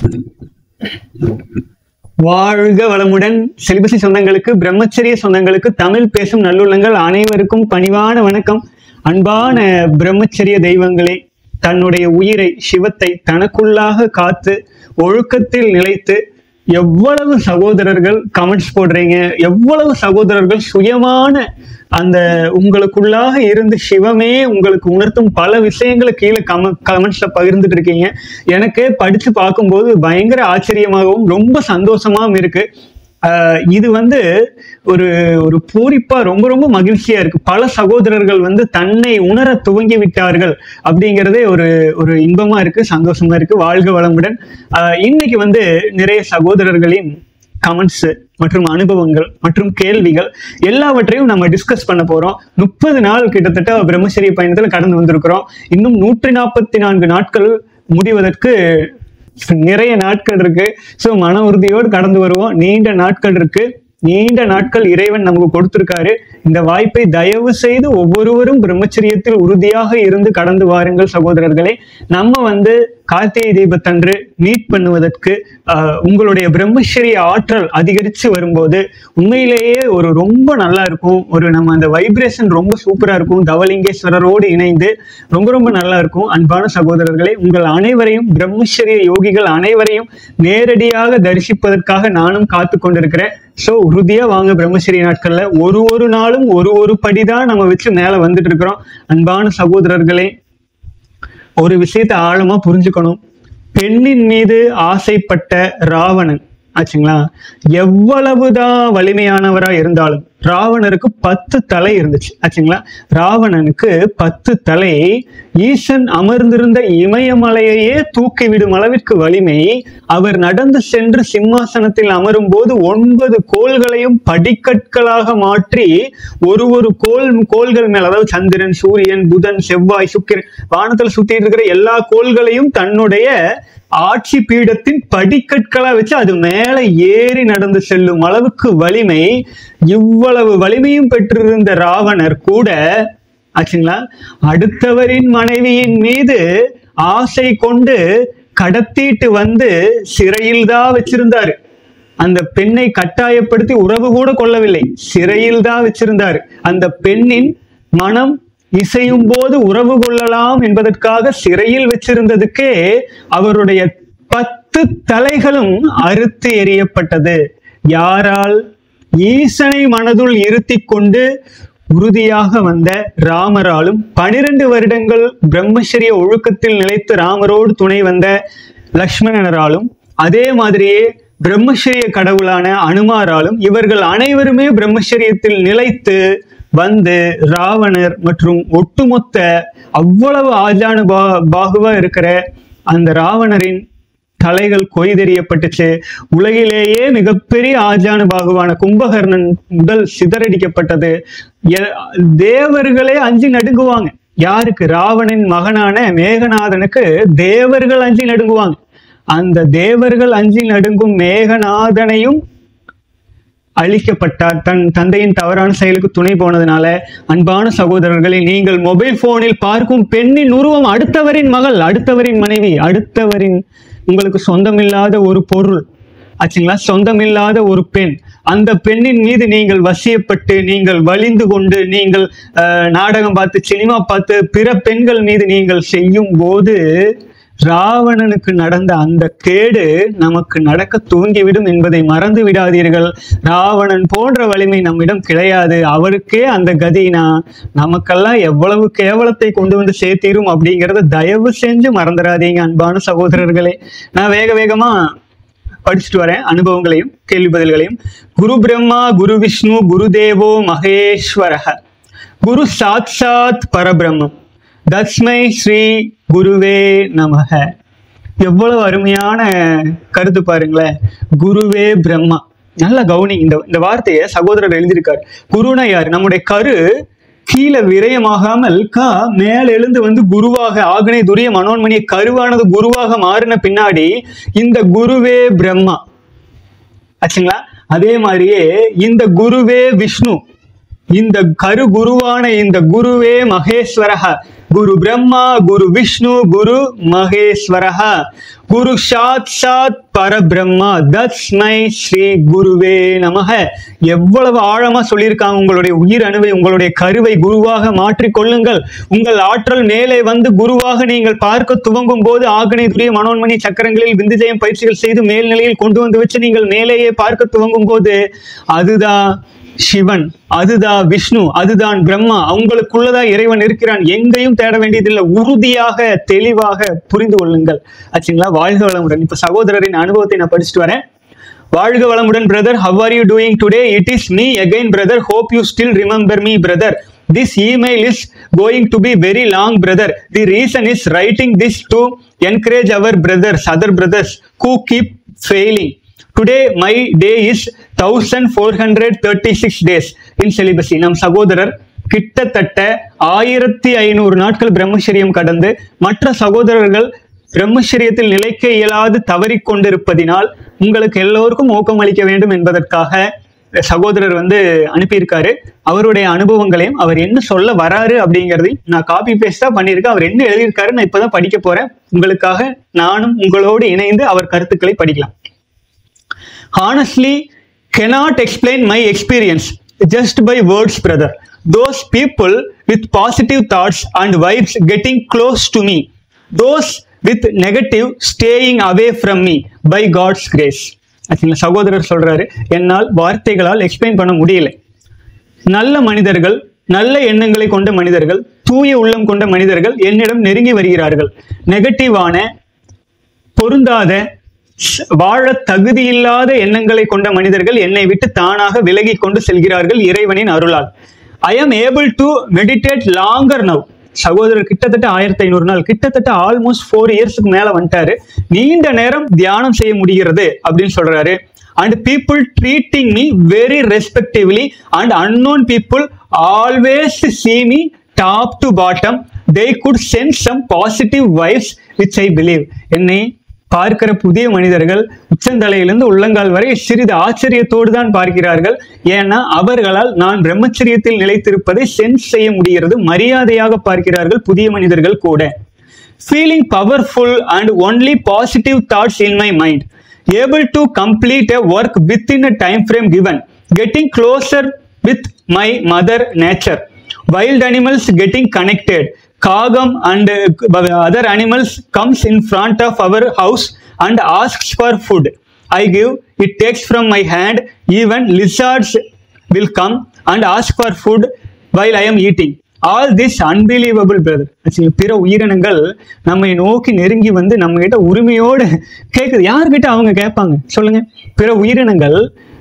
வாழ்க வளமுடன் செலிபசி சொந்தங்களுக்கு பிரம்மச்சரிய சொந்தங்களுக்கு தமிழ் பேசும் நல்லுள்ளங்கள் அனைவருக்கும் பணிவான வணக்கம் அன்பான பிரம்மச்சரிய தெய்வங்களே தன்னுடைய உயிரை சிவத்தை தனக்குள்ளாக காத்து ஒழுக்கத்தில் நிலைத்து எவ்வளவு சகோதரர்கள் கமெண்ட்ஸ் போடுறீங்க எவ்வளவு சகோதரர்கள் சுயமான அந்த உங்களுக்குள்ளாக இருந்து சிவமே உங்களுக்கு உணர்த்தும் பல விஷயங்களை கீழே கம கமெண்ட்ஸ்ல பகிர்ந்துட்டு இருக்கீங்க எனக்கே படிச்சு பார்க்கும்போது பயங்கர ஆச்சரியமாகவும் ரொம்ப சந்தோஷமாகவும் இருக்கு ஆஹ் இது வந்து ஒரு ஒரு பூரிப்பா ரொம்ப ரொம்ப மகிழ்ச்சியா இருக்கு பல சகோதரர்கள் வந்து தன்னை உணர துவங்கி விட்டார்கள் அப்படிங்கிறதே ஒரு ஒரு இன்பமா இருக்கு சந்தோஷமா இருக்கு வாழ்க வளமுடன் ஆஹ் இன்னைக்கு வந்து நிறைய சகோதரர்களின் கமெண்ட்ஸ் மற்றும் அனுபவங்கள் மற்றும் கேள்விகள் எல்லாவற்றையும் நம்ம டிஸ்கஸ் பண்ண போறோம் முப்பது நாள் கிட்டத்தட்ட பிரம்மச்சரிய பயணத்துல கடந்து வந்திருக்கிறோம் இன்னும் நூற்றி நாற்பத்தி நான்கு நாட்கள் முடிவதற்கு நிறைய நாட்கள் இருக்கு ஸோ மன உறுதியோடு கடந்து வருவோம் நீண்ட நாட்கள் இருக்கு நீண்ட நாட்கள் இறைவன் நமக்கு கொடுத்திருக்காரு இந்த வாய்ப்பை தயவு செய்து ஒவ்வொருவரும் பிரம்மச்சரியத்தில் உறுதியாக இருந்து கடந்து வாருங்கள் சகோதரர்களே நம்ம வந்து கார்த்திகை தீபத்தன்று மீட் பண்ணுவதற்கு ஆஹ், உங்களுடைய பிரம்மச்சரிய ஆற்றல் அதிகரித்து வரும்போது உண்மையிலேயே ஒரு ரொம்ப நல்லா இருக்கும் ஒரு நம்ம அந்த வைப்ரேஷன் ரொம்ப சூப்பரா இருக்கும் தவலிங்கேஸ்வரரோடு இணைந்து ரொம்ப ரொம்ப நல்லா இருக்கும் அன்பான சகோதரர்களே உங்கள் அனைவரையும் பிரம்மச்சரிய யோகிகள் அனைவரையும் நேரடியாக தரிசிப்பதற்காக நானும் காத்து கொண்டிருக்கிறேன் ஸோ உறுதியா வாங்க பிரம்மச்சரிய நாட்கள்ல ஒரு ஒரு நாளும் ஒரு ஒரு படிதான் நம்ம வச்சு மேல வந்துட்டு இருக்கிறோம் அன்பான சகோதரர்களே ஒரு விஷயத்தை ஆழமா புரிஞ்சுக்கணும் பெண்ணின் மீது ஆசைப்பட்ட ராவணன் ஆச்சுங்களா எவ்வளவுதான் வலிமையானவரா இருந்தாலும் ராவணருக்கு பத்து தலை இருந்துச்சு ஆச்சுங்களா ராவணனுக்கு பத்து தலை ஈசன் அமர்ந்திருந்த இமயமலையையே தூக்கிவிடும் அளவிற்கு வலிமை அவர் நடந்து சென்று சிம்மாசனத்தில் அமரும் போது ஒன்பது கோள்களையும் படிக்கற்களாக மாற்றி ஒரு ஒரு கோள் கோள்கள் மேல அதாவது சந்திரன் சூரியன் புதன் செவ்வாய் சுக்கிரன் வானத்துல சுத்திட்டு இருக்கிற எல்லா கோள்களையும் தன்னுடைய ஆட்சி பீடத்தின் படிக்கற்களா வச்சு அது மேல ஏறி நடந்து செல்லும் அளவுக்கு வலிமை இவ்வளவு வலிமையும் பெற்றிருந்த ராவணர் கூட ஆச்சுங்களா அடுத்தவரின் மனைவியின் மீது ஆசை கொண்டு கடத்திட்டு வந்து சிறையில் தான் வச்சிருந்தாரு அந்த பெண்ணை கட்டாயப்படுத்தி உறவு கூட கொள்ளவில்லை சிறையில் தான் வச்சிருந்தாரு அந்த பெண்ணின் மனம் இசையும் போது உறவு கொள்ளலாம் என்பதற்காக சிறையில் வச்சிருந்ததுக்கே அவருடைய பத்து தலைகளும் அறுத்து எறியப்பட்டது யாரால் ஈசனை மனதுள் இருத்தி கொண்டு உறுதியாக வந்த ராமராலும் பனிரெண்டு வருடங்கள் பிரம்மச்சரிய ஒழுக்கத்தில் நிலைத்து ராமரோடு துணை வந்த லக்ஷ்மணராலும் அதே மாதிரியே பிரம்மச்சரிய கடவுளான அனுமாராலும் இவர்கள் அனைவருமே பிரம்மச்சரியத்தில் நிலைத்து வந்து ராவணர் மற்றும் ஒட்டுமொத்த அவ்வளவு ஆஜானு பா பாகுவா இருக்கிற அந்த ராவணரின் தலைகள் கொய்தெறியப்பட்டுச்சு உலகிலேயே மிகப்பெரிய ஆஜானு பாகுவான கும்பகர்ணன் உடல் சிதறடிக்கப்பட்டது எ- தேவர்களே அஞ்சு நடுங்குவாங்க யாருக்கு ராவணன் மகனான மேகநாதனுக்கு தேவர்கள் அஞ்சு நடுங்குவாங்க அந்த தேவர்கள் அஞ்சி நடுங்கும் மேகநாதனையும் அழிக்கப்பட்டார் தன் தந்தையின் தவறான செயலுக்கு துணை போனதுனால அன்பான சகோதரர்களை நீங்கள் மொபைல் போனில் பார்க்கும் பெண்ணின் உருவம் அடுத்தவரின் மகள் அடுத்தவரின் மனைவி அடுத்தவரின் உங்களுக்கு சொந்தமில்லாத ஒரு பொருள் ஆச்சுங்களா சொந்தமில்லாத ஒரு பெண் அந்த பெண்ணின் மீது நீங்கள் வசியப்பட்டு நீங்கள் வலிந்து கொண்டு நீங்கள் அஹ், நாடகம் பார்த்து சினிமா பார்த்து பிற பெண்கள் மீது நீங்கள் செய்யும் போது ராவணனுக்கு நடந்த அந்த கேடு நமக்கு நடக்க துவங்கிவிடும் என்பதை மறந்து விடாதீர்கள் ராவணன் போன்ற வலிமை நம்மிடம் கிடையாது அவருக்கே அந்த கதினா நமக்கெல்லாம் எவ்வளவு கேவலத்தை கொண்டு வந்து சேர்த்திரும் அப்படிங்கிறத தயவு செஞ்சு மறந்துடாதீங்க அன்பான சகோதரர்களே நான் வேக வேகமா படிச்சுட்டு வரேன் அனுபவங்களையும் கேள்வி பதில்களையும் குரு பிரம்மா குரு விஷ்ணு குரு தேவோ மகேஸ்வரக குரு சாட்சாத் பரபிரம்மம் தஸ்மை ஸ்ரீ குருவே நமக எவ்வளவு அருமையான கருத்து பாருங்களேன் குருவே பிரம்மா நல்ல கவுனி இந்த இந்த வார்த்தையை சகோதரர் எழுதியிருக்காரு குருனா யார் நம்முடைய கரு கீழே விரயமாகாமல் கா மேல எழுந்து வந்து குருவாக ஆகனை துரிய மனோன்மணிய கருவானது குருவாக மாறின பின்னாடி இந்த குருவே பிரம்மா ஆச்சுங்களா அதே மாதிரியே இந்த குருவே விஷ்ணு இந்த கரு குருவான இந்த குருவே மகேஸ்வரஹ குரு பிரம்மா குரு விஷ்ணு குரு மகேஸ்வரஹ குரு சாத் சாத் பரபிரம்மா தஸ்மை ஸ்ரீ குருவே நமக எவ்வளவு ஆழமா சொல்லியிருக்காங்க உங்களுடைய உயிர் அணுவை உங்களுடைய கருவை குருவாக மாற்றிக் கொள்ளுங்கள் உங்கள் ஆற்றல் மேலே வந்து குருவாக நீங்கள் பார்க்க துவங்கும் போது ஆகனை துரிய மனோன்மணி சக்கரங்களில் விந்துஜயம் பயிற்சிகள் செய்து மேல்நிலையில் கொண்டு வந்து வச்சு நீங்கள் மேலேயே பார்க்க துவங்கும் போது அதுதான் சிவன் அதுதான் விஷ்ணு அதுதான் பிரம்மா அவங்களுக்குள்ளதான் இறைவன் இருக்கிறான் எங்கேயும் தேட வேண்டியதில்லை உறுதியாக தெளிவாக புரிந்து கொள்ளுங்கள் ஆச்சுங்களா வாழ்க வளமுடன் இப்ப சகோதரரின் அனுபவத்தை நான் படிச்சுட்டு வரேன் வாழ்க வளமுடன் brother how are you doing today it is me again brother hope you still remember me brother this email is going to be very long brother the reason is writing this to encourage our brothers other brothers who keep failing today my day is 1436 days in celibacy நம் சகோதரர் கிட்டத்தட்ட ஆயிரத்தி ஐநூறு நாட்கள் பிரம்மச்சரியம் கடந்து மற்ற சகோதரர்கள் பிரம்மச்சரியத்தில் நிலைக்க இயலாது தவறிக் கொண்டிருப்பதினால் உங்களுக்கு எல்லோருக்கும் ஊக்கம் அளிக்க வேண்டும் என்பதற்காக சகோதரர் வந்து அனுப்பியிருக்காரு அவருடைய அனுபவங்களையும் அவர் என்ன சொல்ல வராரு அப்படிங்கிறதையும் நான் காப்பி பேஸ்டா பண்ணியிருக்கேன் அவர் என்ன எழுதியிருக்காரு நான் இப்பதான் படிக்க போறேன் உங்களுக்காக நானும் உங்களோடு இணைந்து அவர் கருத்துக்களை படிக்கலாம் honestly cannot explain my experience just by words brother those people with positive thoughts and vibes getting close to me those with negative staying away from me by god's grace ஆச்சுங்களா சகோதரர் சொல்றாரு என்னால் வார்த்தைகளால் எக்ஸ்பிளைன் பண்ண முடியல நல்ல மனிதர்கள் நல்ல எண்ணங்களை கொண்ட மனிதர்கள் தூய உள்ளம் கொண்ட மனிதர்கள் என்னிடம் நெருங்கி வருகிறார்கள் நெகட்டிவான பொருந்தாத ஸ்- வாழ தகுதியில்லாத எண்ணங்களை கொண்ட மனிதர்கள் என்னை விட்டு தானாக விலகி கொண்டு செல்கிறார்கள் இறைவனின் அருளால் I am able to meditate longer now சகோதரர் கிட்டத்தட்ட ஆயிரத்தி ஐநூறு நாள் கிட்டத்தட்ட ஆல்மோஸ்ட் ஃபோர் இயர்ஸ்க்கு மேல வந்துட்டாரு நீண்ட நேரம் தியானம் செய்ய முடிகிறது அப்படின்னு சொல்றாரு and people treating me very respectively and unknown people always see me top to bottom they could sense some positive vibes which I believe என்னை பார்க்கிற புதிய மனிதர்கள் உச்சந்தலையிலிருந்து உள்ளங்கால் வரை சிறிது ஆச்சரியத்தோடு தான் பார்க்கிறார்கள் ஏன்னா அவர்களால் நான் பிரம்மச்சரியத்தில் நிலைத்திருப்பதை சென்ஸ் செய்ய முடிகிறது மரியாதையாக பார்க்கிறார்கள் புதிய மனிதர்கள் கூட feeling powerful and only positive thoughts in my mind able to complete a work within a time frame given getting closer with my mother nature wild animals getting connected kagam and uh, other animals comes in front of our house and asks for food i give it takes from my hand even lizards will come and ask for food while i am eating all this unbelievable brother பிற உயிரினங்கள் நம்மை நோக்கி நெருங்கி வந்து நம்ம கிட்ட உரிமையோடு கேட்குது யார்கிட்ட அவங்க கேட்பாங்க சொல்லுங்க பிற உயிரினங்கள்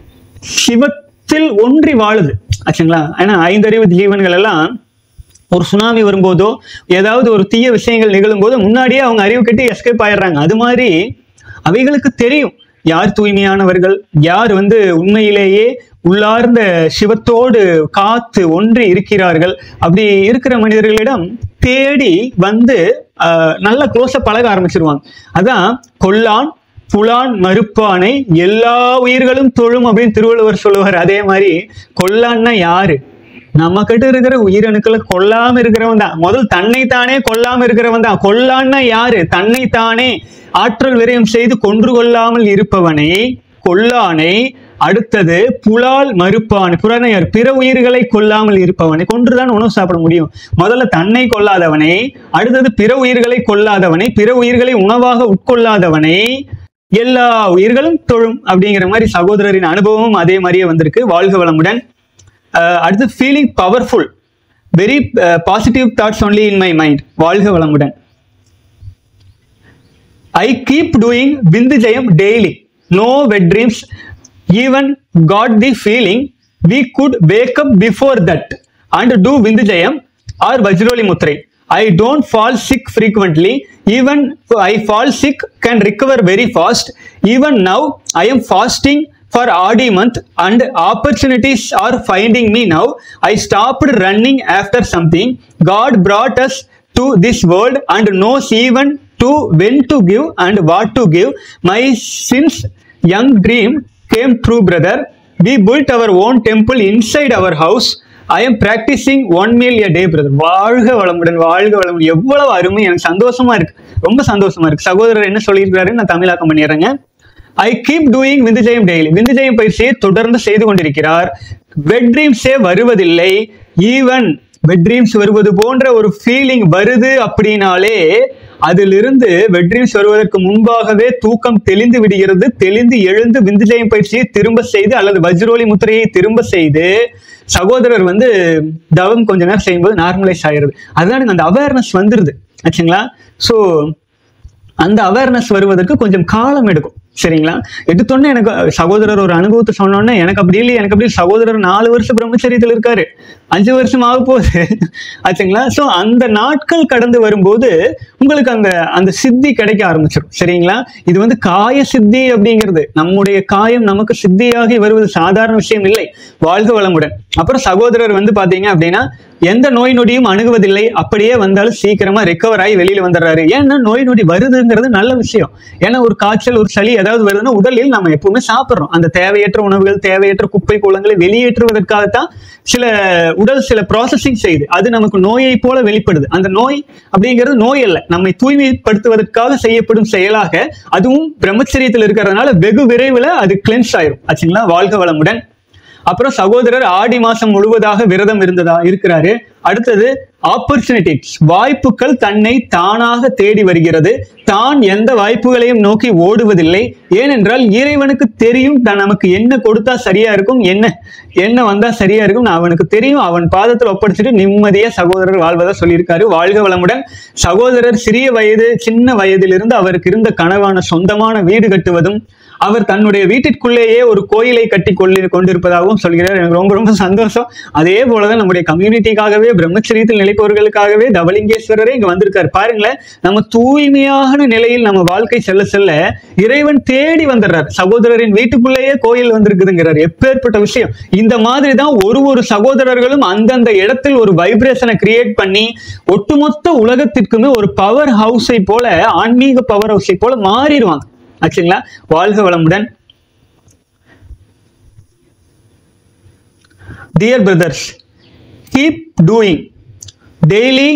சிவத்தில் ஒன்றி வாழுது ஆச்சுங்களா ஏன்னா ஐந்தறிவு ஜீவன்கள் எல்லாம் ஒரு சுனாமி வரும்போதோ ஏதாவது ஒரு தீய விஷயங்கள் நிகழும்போது முன்னாடியே அவங்க அறிவு கட்டி எஸ்கேப் ஆயிடுறாங்க அது மாதிரி அவைகளுக்கு தெரியும் யார் தூய்மையானவர்கள் யார் வந்து உண்மையிலேயே உள்ளார்ந்த சிவத்தோடு காத்து ஒன்றி இருக்கிறார்கள் அப்படி இருக்கிற மனிதர்களிடம் தேடி வந்து ஆஹ், நல்ல க்ளோஸா பழக ஆரம்பிச்சிருவாங்க அதான் கொல்லான் புலான் மறுப்பானை எல்லா உயிர்களும் தொழும் அப்படின்னு திருவள்ளுவர் சொல்லுவார் அதே மாதிரி கொல்லான்னா யாரு நம்ம கிட்ட இருக்கிற உயிரணுக்களை கொல்லாம இருக்கிறவன் தான் முதல் தன்னைத்தானே கொல்லாம இருக்கிறவன் தான் கொல்லான்னா யாரு தன்னைத்தானே ஆற்றல் விரயம் செய்து கொன்று கொள்ளாமல் இருப்பவனை கொல்லானை அடுத்தது புலால் மறுப்பான் புறனையர் பிற உயிர்களை கொல்லாமல் இருப்பவனை கொன்றுதான் உணவு சாப்பிட முடியும் முதல்ல தன்னை கொல்லாதவனை அடுத்தது பிற உயிர்களை கொல்லாதவனை பிற உயிர்களை உணவாக உட்கொள்ளாதவனை எல்லா உயிர்களும் தொழும் அப்படிங்கிற மாதிரி சகோதரரின் அனுபவமும் அதே மாதிரியே வந்திருக்கு வாழ்க வளமுடன் அஹ் அடுத்து feeling powerful very positive thoughts only in my mind வாழ்க வளமுடன் I keep doing Vindhyayam daily. No wet dreams. Even got the feeling we could wake up before that and do Vindhyayam or Vajroli Mutrai. I don't fall sick frequently. Even I fall sick, can recover very fast. Even now, I am fasting for Adi month and opportunities are finding me now. I stopped running after something. God brought us to this world and knows even to when to give and what to give. My since young dream came true, brother. We built our own temple inside our house I am practising one meal a day brother வாழ்க வளமுடன் வாழ்க வளமுடன் எவ்வளவு அருமை எனக்கு சந்தோஷமா இருக்கு ரொம்ப சந்தோஷமா இருக்கு சகோதரர் என்ன சொல்லியிருக்காருன்னு நான் தமிழாக்கம் பண்ணிடுறேங்க ஐ கீப் டூயிங் விந்துஜெயம் டெய்லி விந்துஜெயம் பயிற்சியை தொடர்ந்து செய்து கொண்டிருக்கிறார் வெட் ட்ரீம்ஸே வருவதில்லை ஈவன் வெட் ட்ரீம்ஸ் வருவது போன்ற ஒரு ஃபீலிங் வருது அப்படின்னாலே அதிலிருந்து வெட் ட்ரீம்ஸ் வருவதற்கு முன்பாகவே தூக்கம் தெளிந்து விடுகிறது தெளிந்து எழுந்து விந்துஜெயம் பயிற்சியை திரும்ப செய்து அல்லது வஜ்ரோலி முத்திரையை திரும்ப செய்து சகோதரர் வந்து தவம் கொஞ்ச நேரம் செய்யும்போது நார்மலைஸ் ஆயிருது அதுதான் அந்த அவேர்னஸ் வந்துருது ஆச்சுங்களா ஸோ அந்த அவேர்னஸ் வருவதற்கு கொஞ்சம் காலம் எடுக்கும் சரிங்களா எடுத்தோடனே எனக்கு சகோதரர் ஒரு அனுபவத்தை சொன்னோன்னே எனக்கு அப்படி இல்லை எனக்கு அப்படி சகோதரர் நாலு வருஷம் பிரம்மச்சரியத்தில் இருக்காரு அஞ்சு வருஷம் ஆக போகுது ஆச்சுங்களா ஸோ அந்த நாட்கள் கடந்து வரும்போது உங்களுக்கு அந்த அந்த சித்தி கிடைக்க ஆரம்பிச்சிடும் சரிங்களா இது வந்து காய சித்தி அப்படிங்கிறது நம்முடைய காயம் நமக்கு சித்தியாகி வருவது சாதாரண விஷயம் இல்லை வாழ்க வளமுடன் அப்புறம் சகோதரர் வந்து பாத்தீங்க அப்படின்னா எந்த நோய் நொடியும் அணுகுவதில்லை அப்படியே வந்தாலும் சீக்கிரமா ரெக்கவர் ஆகி வெளியில வந்துடுறாரு ஏன்னா நோய் நொடி வருதுங்கிறது நல்ல விஷயம் ஏன்னா ஒரு காய்ச்சல் ஒரு சளி ஏதாவது வருதுன்னா உடலில் நம்ம எப்பவுமே சாப்பிட்றோம் அந்த தேவையற்ற உணவுகள் தேவையற்ற குப்பை கூலங்களை வெளியேற்றுவதற்காகத்தான் சில உடல் சில ப்ராசஸிங் செய்யுது அது நமக்கு நோயை போல வெளிப்படுது அந்த நோய் அப்படிங்கிறது நோய் அல்ல நம்மை தூய்மைப்படுத்துவதற்காக செய்யப்படும் செயலாக அதுவும் பிரம்மச்சரியத்தில் இருக்கிறதுனால வெகு விரைவில் அது கிளென்ஸ் ஆயிரும் ஆச்சுங்களா வாழ்க வளமுடன் அப்புறம் சகோதரர் ஆடி மாசம் முழுவதாக விரதம் இருந்ததா இருக்கிறாரு அடுத்தது ஆப்பர்ச்சுனிட்டிஸ் வாய்ப்புகள் தன்னை தானாக தேடி வருகிறது தான் எந்த வாய்ப்புகளையும் நோக்கி ஓடுவதில்லை ஏனென்றால் இறைவனுக்கு தெரியும் தான் நமக்கு என்ன கொடுத்தா சரியா இருக்கும் என்ன என்ன வந்தா சரியா இருக்கும் அவனுக்கு தெரியும் அவன் பாதத்தில் ஒப்படைச்சிட்டு நிம்மதியா சகோதரர் வாழ்வதா சொல்லியிருக்காரு வாழ்க வளமுடன் சகோதரர் சிறிய வயது சின்ன வயதிலிருந்து அவருக்கு இருந்த கனவான சொந்தமான வீடு கட்டுவதும் அவர் தன்னுடைய வீட்டிற்குள்ளேயே ஒரு கோயிலை கட்டி கொள்ளி கொண்டிருப்பதாகவும் சொல்கிறார் எனக்கு ரொம்ப ரொம்ப சந்தோஷம் அதே போலதான் நம்முடைய கம்யூனிட்டிக்காகவே பிரம்மச்சரியத்தில் நிலைப்பவர்களுக்காகவே தவலிங்கேஸ்வரரே இங்க வந்திருக்காரு பாருங்களேன் நம்ம தூய்மையான நிலையில் நம்ம வாழ்க்கை செல்ல செல்ல இறைவன் தேடி வந்துடுறார் சகோதரரின் வீட்டுக்குள்ளேயே கோயில் வந்திருக்குதுங்கிறார் எப்பேற்பட்ட விஷயம் இந்த மாதிரி தான் ஒரு ஒரு சகோதரர்களும் அந்தந்த இடத்தில் ஒரு வைப்ரேஷனை கிரியேட் பண்ணி ஒட்டுமொத்த உலகத்திற்குமே ஒரு பவர் ஹவுஸை போல ஆன்மீக பவர் ஹவுஸை போல மாறிடுவாங்க ஆச்சுங்களா வாழ்க வளமுடன் dear brothers keep doing daily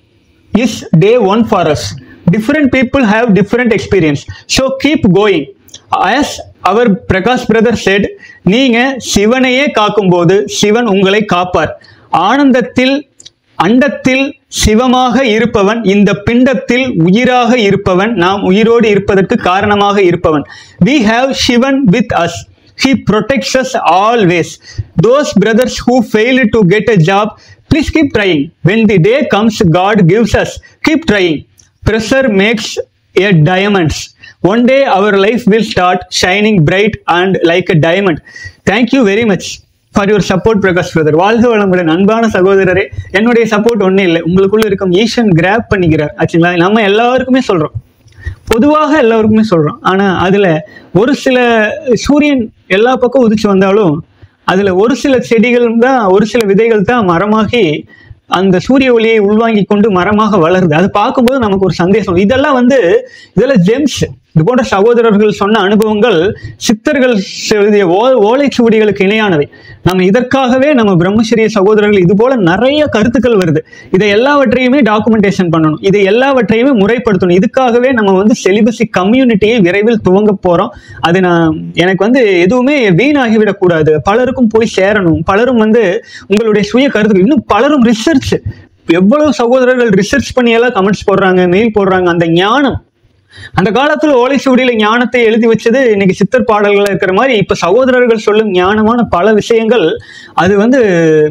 is day one for us. Different people have different experience. So keep going. As our Prakash brother said, நீங்க சிவனையே காக்கும்போது சிவன் உங்களை காப்பார் ஆனந்தத்தில் அண்டத்தில் சிவமாக இருப்பவன் இந்த பிண்டத்தில் உயிராக இருப்பவன் நாம் உயிரோடு இருப்பதற்கு காரணமாக இருப்பவன் we have Sivan with us he protects us always those brothers who failed to get a job please keep trying when the day comes god gives us keep trying pressure makes a diamonds one day our life will start shining bright and like a diamond thank you very much for your support Prakash brother வாழ்க வளமுடன் அன்பான சகோதரரே என்னுடைய support ஒன்றும் இல்லை உங்களுக்குள்ள இருக்கும் Eshan graph பண்ணிக்கிறார் ஆச்சுங்களா நம்ம எல்லாருக்குமே சொல்றோம் பொதுவாக எல்லாருக்குமே சொல்றோம் ஆனா அதுல ஒரு சில சூரியன் எல்லா பக்கம் உதிச்சு வந்தாலும் அதுல ஒரு சில செடிகள் தான் ஒரு சில விதைகள் தான் மரமாகி அந்த சூரிய ஒளியை உள்வாங்கி கொண்டு மரமாக வளருது அது பார்க்கும்போது நமக்கு ஒரு சந்தேகம் இதெல்லாம் வந்து இதெல்லாம் ஜெம்ஸ் இது போன்ற சகோதரர்கள் சொன்ன அனுபவங்கள் சித்தர்கள் எழுதிய ஓ ஓலைச்சுவடிகளுக்கு இணையானவை நம்ம இதற்காகவே நம்ம பிரம்மச்சரிய சகோதரர்கள் இது போல நிறைய கருத்துக்கள் வருது இதை எல்லாவற்றையுமே டாக்குமெண்டேஷன் பண்ணணும் இதை எல்லாவற்றையுமே முறைப்படுத்தணும் இதுக்காகவே நம்ம வந்து செலிபசி கம்யூனிட்டியை விரைவில் துவங்க போறோம் அது நான் எனக்கு வந்து எதுவுமே வீணாகிவிடக்கூடாது பலருக்கும் போய் சேரணும் பலரும் வந்து உங்களுடைய சுய கருத்துக்கள் இன்னும் பலரும் ரிசர்ச் எவ்வளவு சகோதரர்கள் ரிசர்ச் பண்ணி எல்லாம் கமெண்ட்ஸ் போடுறாங்க மெயில் போடுறாங்க அந்த ஞானம் அந்த காலத்துல ஓலைச்சுவடியில ஞானத்தை எழுதி வச்சது இன்னைக்கு சித்தர் பாடல்களா இருக்கிற மாதிரி இப்ப சகோதரர்கள் சொல்லும் ஞானமான பல விஷயங்கள் அது வந்து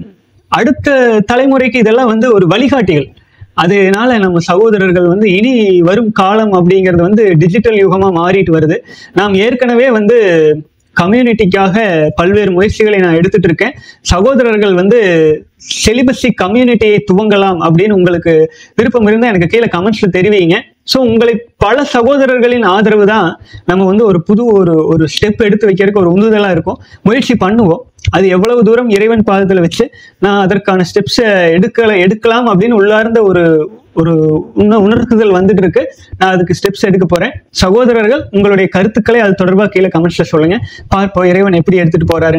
அடுத்த தலைமுறைக்கு இதெல்லாம் வந்து ஒரு வழிகாட்டிகள் அதனால நம்ம சகோதரர்கள் வந்து இனி வரும் காலம் அப்படிங்கிறது வந்து டிஜிட்டல் யுகமா மாறிட்டு வருது நாம் ஏற்கனவே வந்து கம்யூனிட்டிக்காக பல்வேறு முயற்சிகளை நான் எடுத்துட்டு இருக்கேன் சகோதரர்கள் வந்து செலிபஸி கம்யூனிட்டியை துவங்கலாம் அப்படின்னு உங்களுக்கு விருப்பம் இருந்தால் எனக்கு கீழே கமெண்ட்ஸ்ல தெரிவிங்க ஸோ உங்களை பல சகோதரர்களின் ஆதரவு தான் நம்ம வந்து ஒரு புது ஒரு ஒரு ஸ்டெப் எடுத்து வைக்கிறதுக்கு ஒரு உந்துதலாக இருக்கும் முயற்சி பண்ணுவோம் அது எவ்வளவு தூரம் இறைவன் பாதத்தில் வச்சு நான் அதற்கான ஸ்டெப்ஸை எடுக்கல எடுக்கலாம் அப்படின்னு உள்ளார்ந்த ஒரு ஒரு உண உணர்த்துதல் வந்துட்டு இருக்கு நான் அதுக்கு ஸ்டெப்ஸ் எடுக்க போறேன் சகோதரர்கள் உங்களுடைய கருத்துக்களை அது தொடர்பாக கீழே கமெண்ட்ஸ்ல சொல்லுங்க பார்ப்போம் இறைவன் எப்படி எடுத்துட்டு போறாருன்ட்டு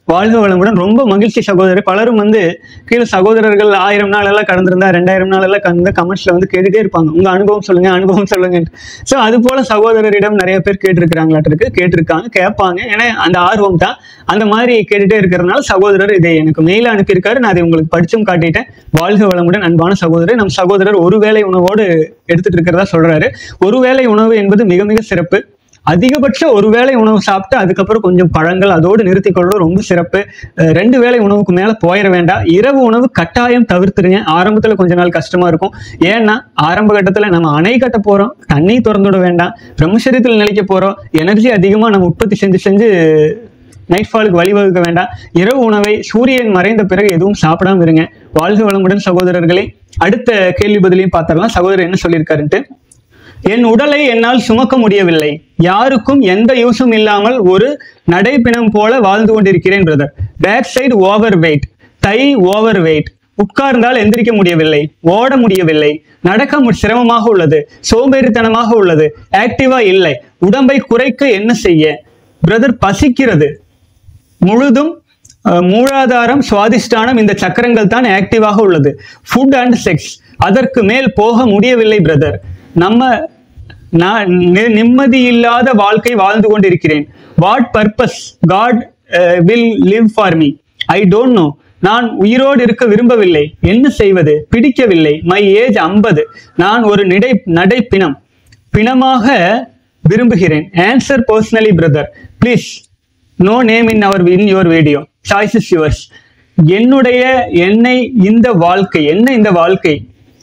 வாழ்க வளமுடன் ரொம்ப மகிழ்ச்சி சகோதரர் பலரும் வந்து கீழே சகோதரர்கள் ஆயிரம் நாள் எல்லாம் கடந்திருந்தா ரெண்டாயிரம் நாள் எல்லாம் கடந்த கமெண்ட்ஸ்ல வந்து கேட்டுட்டே இருப்பாங்க உங்க அனுபவம் சொல்லுங்க அனுபவம் சொல்லுங்க ஸோ அது போல சகோதரரிடம் நிறைய பேர் கேட்டிருக்கிறாங்களாட்டிருக்கு கேட்டிருக்காங்க கேட்பாங்க ஏன்னா அந்த ஆர்வம் தான் அந்த மாதிரி கேட்டுட்டே இருக்கிறதுனால சகோதரர் இதை எனக்கு மெயில் அனுப்பியிருக்காரு நான் அதை உங்களுக்கு படிச்சும் காட்டிட்டேன் வாழ்க வளமுடன் அன்பான சகோதரர் நம் சகோதரர் ஒரு வேளை உணவோடு எடுத்துட்டு இருக்கிறதா சொல்றாரு ஒரு வேளை உணவு என்பது மிக மிக சிறப்பு அதிகபட்ச ஒரு வேளை உணவு சாப்பிட்டு அதுக்கப்புறம் கொஞ்சம் பழங்கள் அதோடு நிறுத்திக் கொள்வது ரொம்ப சிறப்பு அஹ் ரெண்டு வேளை உணவுக்கு மேல போயிட வேண்டாம் இரவு உணவு கட்டாயம் தவிர்த்துருங்க ஆரம்பத்துல கொஞ்ச நாள் கஷ்டமா இருக்கும் ஏன்னா ஆரம்ப கட்டத்துல நம்ம அணை கட்ட போறோம் தண்ணி திறந்து விட வேண்டாம் பிரம்மச்சரியத்தில் நிலைக்க போறோம் எனர்ஜி அதிகமா நம்ம உற்பத்தி செஞ்சு செஞ்சு நைட் ஃபாலுக்கு வழிவகுக்க வேண்டாம் இரவு உணவை சூரியன் மறைந்த பிறகு எதுவும் சாப்பிடாம இருங்க வாழ்க வளமுடன் சகோதரர்களே அடுத்த கேள்வி பதிலையும் பார்த்துடலாம் சகோதரர் என்ன சொல்லியிருக்காருன்ட்டு என் உடலை என்னால் சுமக்க முடியவில்லை யாருக்கும் எந்த யூஸும் இல்லாமல் ஒரு நடைப்பிணம் போல வாழ்ந்து கொண்டிருக்கிறேன் brother back side overweight thigh overweight உட்கார்ந்தால் எந்திரிக்க முடியவில்லை ஓட முடியவில்லை நடக்க மு- சிரமமாக உள்ளது சோம்பேறித்தனமாக உள்ளது ஆக்டிவா இல்லை உடம்பை குறைக்க என்ன செய்ய பிரதர் பசிக்கிறது முழுதும் அஹ், மூலாதாரம் சுவாதிஷ்டானம் இந்த சக்கரங்கள் தான் ஆக்டிவாக உள்ளது ஃபுட் அண்ட் செக்ஸ் அதற்கு மேல் போக முடியவில்லை பிரதர் நம்ம நான் நி- நிம்மதி இல்லாத வாழ்க்கை வாழ்ந்து கொண்டிருக்கிறேன் what purpose God will live for me I don't know நான் உயிரோடு இருக்க விரும்பவில்லை என்ன செய்வது பிடிக்கவில்லை மை ஏஜ் ஐம்பது நான் ஒரு நடை நடைப்பிணம் பிணமாக விரும்புகிறேன் answer personally brother please no name in our in your video choice is yours என்னுடைய என்னை இந்த வாழ்க்கை என்ன இந்த வாழ்க்கை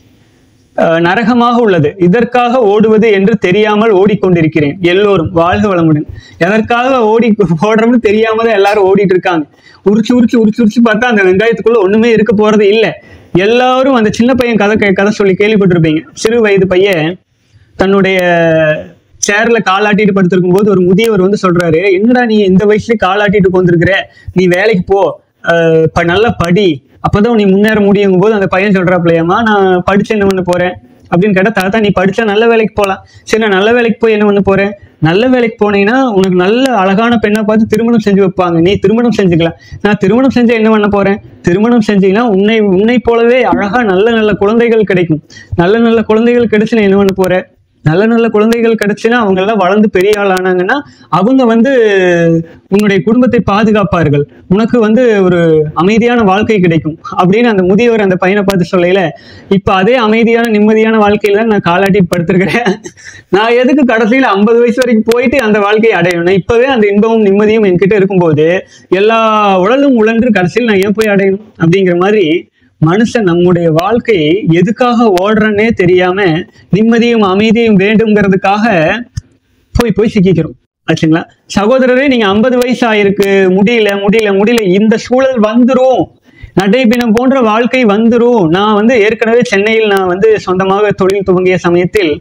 அஹ், நரகமாக உள்ளது இதற்காக ஓடுவது என்று தெரியாமல் ஓடிக்கொண்டிருக்கிறேன் எல்லோரும் வாழ்க வளமுடன் எதற்காக ஓடி ஓடுறோம்னு தெரியாம தான் எல்லாரும் ஓடிட்டு இருக்காங்க உரிச்சு உரிச்சு உரிச்சு உரிச்சு பார்த்தா அந்த வெங்காயத்துக்குள்ள ஒண்ணுமே இருக்க போறது இல்லை எல்லாரும் அந்த சின்ன பையன் கதை கே- கதை சொல்லி கேள்விப்பட்டிருப்பீங்க சிறு வயது பையன் தன்னுடைய சேர்ல காலாட்டிட்டு படுத்திருக்கும் போது ஒரு முதியவர் வந்து சொல்றாரு என்னடா நீ இந்த வயசுல காலாட்டிட்டு உட்காந்துருக்கிற நீ வேலைக்கு போ அஹ் ப- நல்லா படி அப்பதான் நீ முன்னேற முடியுங்கும் போது அந்த பையன் சொல்றாப்லையாமா நான் படிச்சு என்ன பண்ண போறேன் அப்படின்னு கேட்டா தாத்தா நீ படிச்சா நல்ல வேலைக்கு போகலாம் சரி நான் நல்ல வேலைக்கு போய் என்ன பண்ண போறேன் நல்ல வேலைக்கு போனீங்கன்னா உனக்கு நல்ல அழகான பெண்ணை பார்த்து திருமணம் செஞ்சு வைப்பாங்க நீ திருமணம் செஞ்சுக்கலாம் நான் திருமணம் செஞ்சா என்ன பண்ண போறேன் திருமணம் செஞ்சீங்கன்னா உன்னை உன்னை போலவே அழகா நல்ல நல்ல குழந்தைகள் கிடைக்கும் நல்ல நல்ல குழந்தைகள் கிடைச்சு நீ என்ன பண்ண போற நல்ல நல்ல குழந்தைகள் கிடைச்சுன்னா அவங்க எல்லாம் வளர்ந்து பெரிய ஆள் ஆனாங்கன்னா அவங்க வந்து உன்னுடைய குடும்பத்தை பாதுகாப்பார்கள் உனக்கு வந்து ஒரு அமைதியான வாழ்க்கை கிடைக்கும் அப்படின்னு அந்த முதியவர் அந்த பையனை பார்த்து சொல்லையில இப்ப அதே அமைதியான நிம்மதியான வாழ்க்கையில நான் காலாட்டி படுத்திருக்கிறேன் நான் எதுக்கு கடைசியில ஐம்பது வயசு வரைக்கும் போயிட்டு அந்த வாழ்க்கையை அடையணும் நான் இப்பவே அந்த இன்பமும் நிம்மதியும் என்கிட்ட இருக்கும்போது எல்லா உடலும் உழன்று கடைசியில் நான் ஏன் போய் அடையணும் அப்படிங்கிற மாதிரி மனுஷன் நம்முடைய வாழ்க்கையை எதுக்காக ஓடுறன்னே தெரியாம நிம்மதியும் அமைதியும் வேண்டுங்கிறதுக்காக போய் போய் சிக்கிக்கிறோம் ஆச்சுங்களா சகோதரரே நீங்க ஐம்பது வயசு ஆயிருக்கு முடியல முடியல முடியல இந்த சூழல் வந்துரும் நடைபிணம் போன்ற வாழ்க்கை வந்துரும் நான் வந்து ஏற்கனவே சென்னையில் நான் வந்து சொந்தமாக தொழில் துவங்கிய சமயத்தில்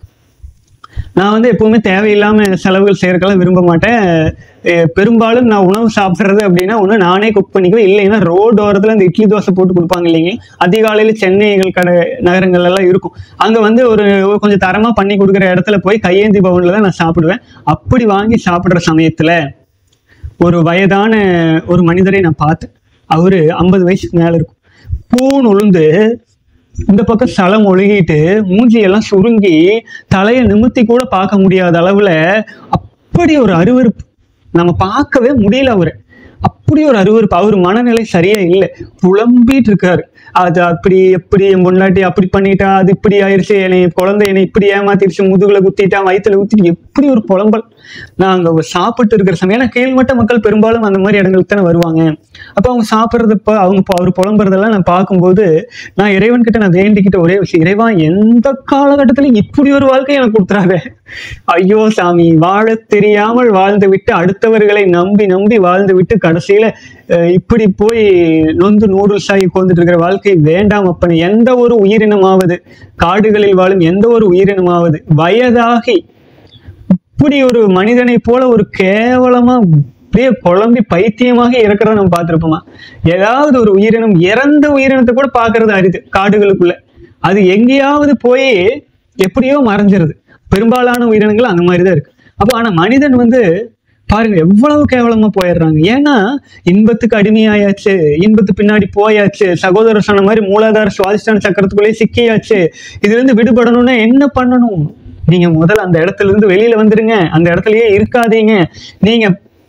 நான் வந்து எப்பவுமே தேவையில்லாம செலவுகள் செய்யறதுக்கெல்லாம் விரும்ப மாட்டேன் அஹ் பெரும்பாலும் நான் உணவு சாப்பிட்றது அப்படின்னா ஒன்று நானே குக் பண்ணிக்குவேன் இல்லைன்னா ரோடு ஓரத்தில் இந்த இட்லி தோசை போட்டு கொடுப்பாங்க இல்லைங்க அதிகாலையில் சென்னைகள் கடை நகரங்கள் எல்லாம் இருக்கும் அங்கே வந்து ஒரு ஒரு கொஞ்சம் தரமாக பண்ணி கொடுக்குற இடத்துல போய் கையேந்தி பவனில் தான் நான் சாப்பிடுவேன் அப்படி வாங்கி சாப்பிட்ற சமயத்தில் ஒரு வயதான ஒரு மனிதரை நான் பார்த்தேன் அவரு ஐம்பது வயசுக்கு மேல இருக்கும் பூன் உளுந்து இந்த பக்கம் சலம் ஒழுகிட்டு மூஞ்சியெல்லாம் சுருங்கி தலையை நிமித்தி கூட பார்க்க முடியாத அளவுல அப்படி ஒரு அருவருப்பு நம்ம பார்க்கவே முடியல அவரை அப்படி ஒரு அருவருப்பு அவர் மனநிலை சரியா இல்லை புலம்பிட்டு இருக்காரு அது அப்படி எப்படி என் பொண்டாட்டி அப்படி பண்ணிட்டா அது இப்படி ஆயிருச்சு என்னை குழந்தை என்னை இப்படி ஏமாத்திருச்சு முதுகுல குத்திட்டான் வயித்துல குத்திட்டு எப்படி ஒரு புலம்பல் நான் அங்க சாப்பிட்டு இருக்கிற சமயம் ஏன்னா கீழ்மட்ட மக்கள் பெரும்பாலும் அந்த மாதிரி இடங்களுக்கு தானே வருவாங்க அப்ப அவங்க சாப்பிட்றதப்ப அவங்க ப- அவர் புலம்புறதெல்லாம் நான் பார்க்கும்போது நான் இறைவன் கிட்ட நான் வேண்டிக்கிட்ட ஒரே விஷயம் இறைவா எந்த காலகட்டத்திலும் இப்படி ஒரு வாழ்க்கை எனக்கு கொடுத்துறாரு ஐயோ சாமி வாழ தெரியாமல் வாழ்ந்து விட்டு அடுத்தவர்களை நம்பி நம்பி வாழ்ந்து விட்டு கடைசியில அஹ், இப்படி போய் நொந்து நூடுல்ஸ் ஆகி உட்கார்ந்துட்டு இருக்கிற வாழ்க்கை வேண்டாம் அப்பனே எந்த ஒரு உயிரினமாவது காடுகளில் வாழும் எந்த ஒரு உயிரினமாவது வயதாகி இப்படி ஒரு மனிதனை போல ஒரு கேவலமா அப்படியே குழம்பி பைத்தியமாக இறக்கிறத நம்ம பார்த்திருப்போமா ஏதாவது ஒரு உயிரினம் இறந்த உயிரினத்தை கூட பார்க்கிறது அரிது காடுகளுக்குள்ள அது எங்கேயாவது போய் எப்படியோ மறைஞ்சிருது பெரும்பாலான உயிரினங்கள் அந்த மாதிரி தான் இருக்கு அப்போ ஆனா மனிதன் வந்து பாருங்க எவ்வளவு கேவலமா போயிடுறாங்க ஏன்னா இன்பத்துக்கு அடிமையாயாச்சு இன்பத்து பின்னாடி போயாச்சு சகோதரர் சொன்ன மாதிரி மூலாதார சுவாதிஷ்டான சக்கரத்துக்குள்ளே சிக்கியாச்சு இதுல இருந்து விடுபடணும்னா என்ன பண்ணணும் நீங்க முதல்ல அந்த இடத்துல இருந்து வெளியில வந்துருங்க அந்த இடத்துலயே இருக்காதீங்க நீங்க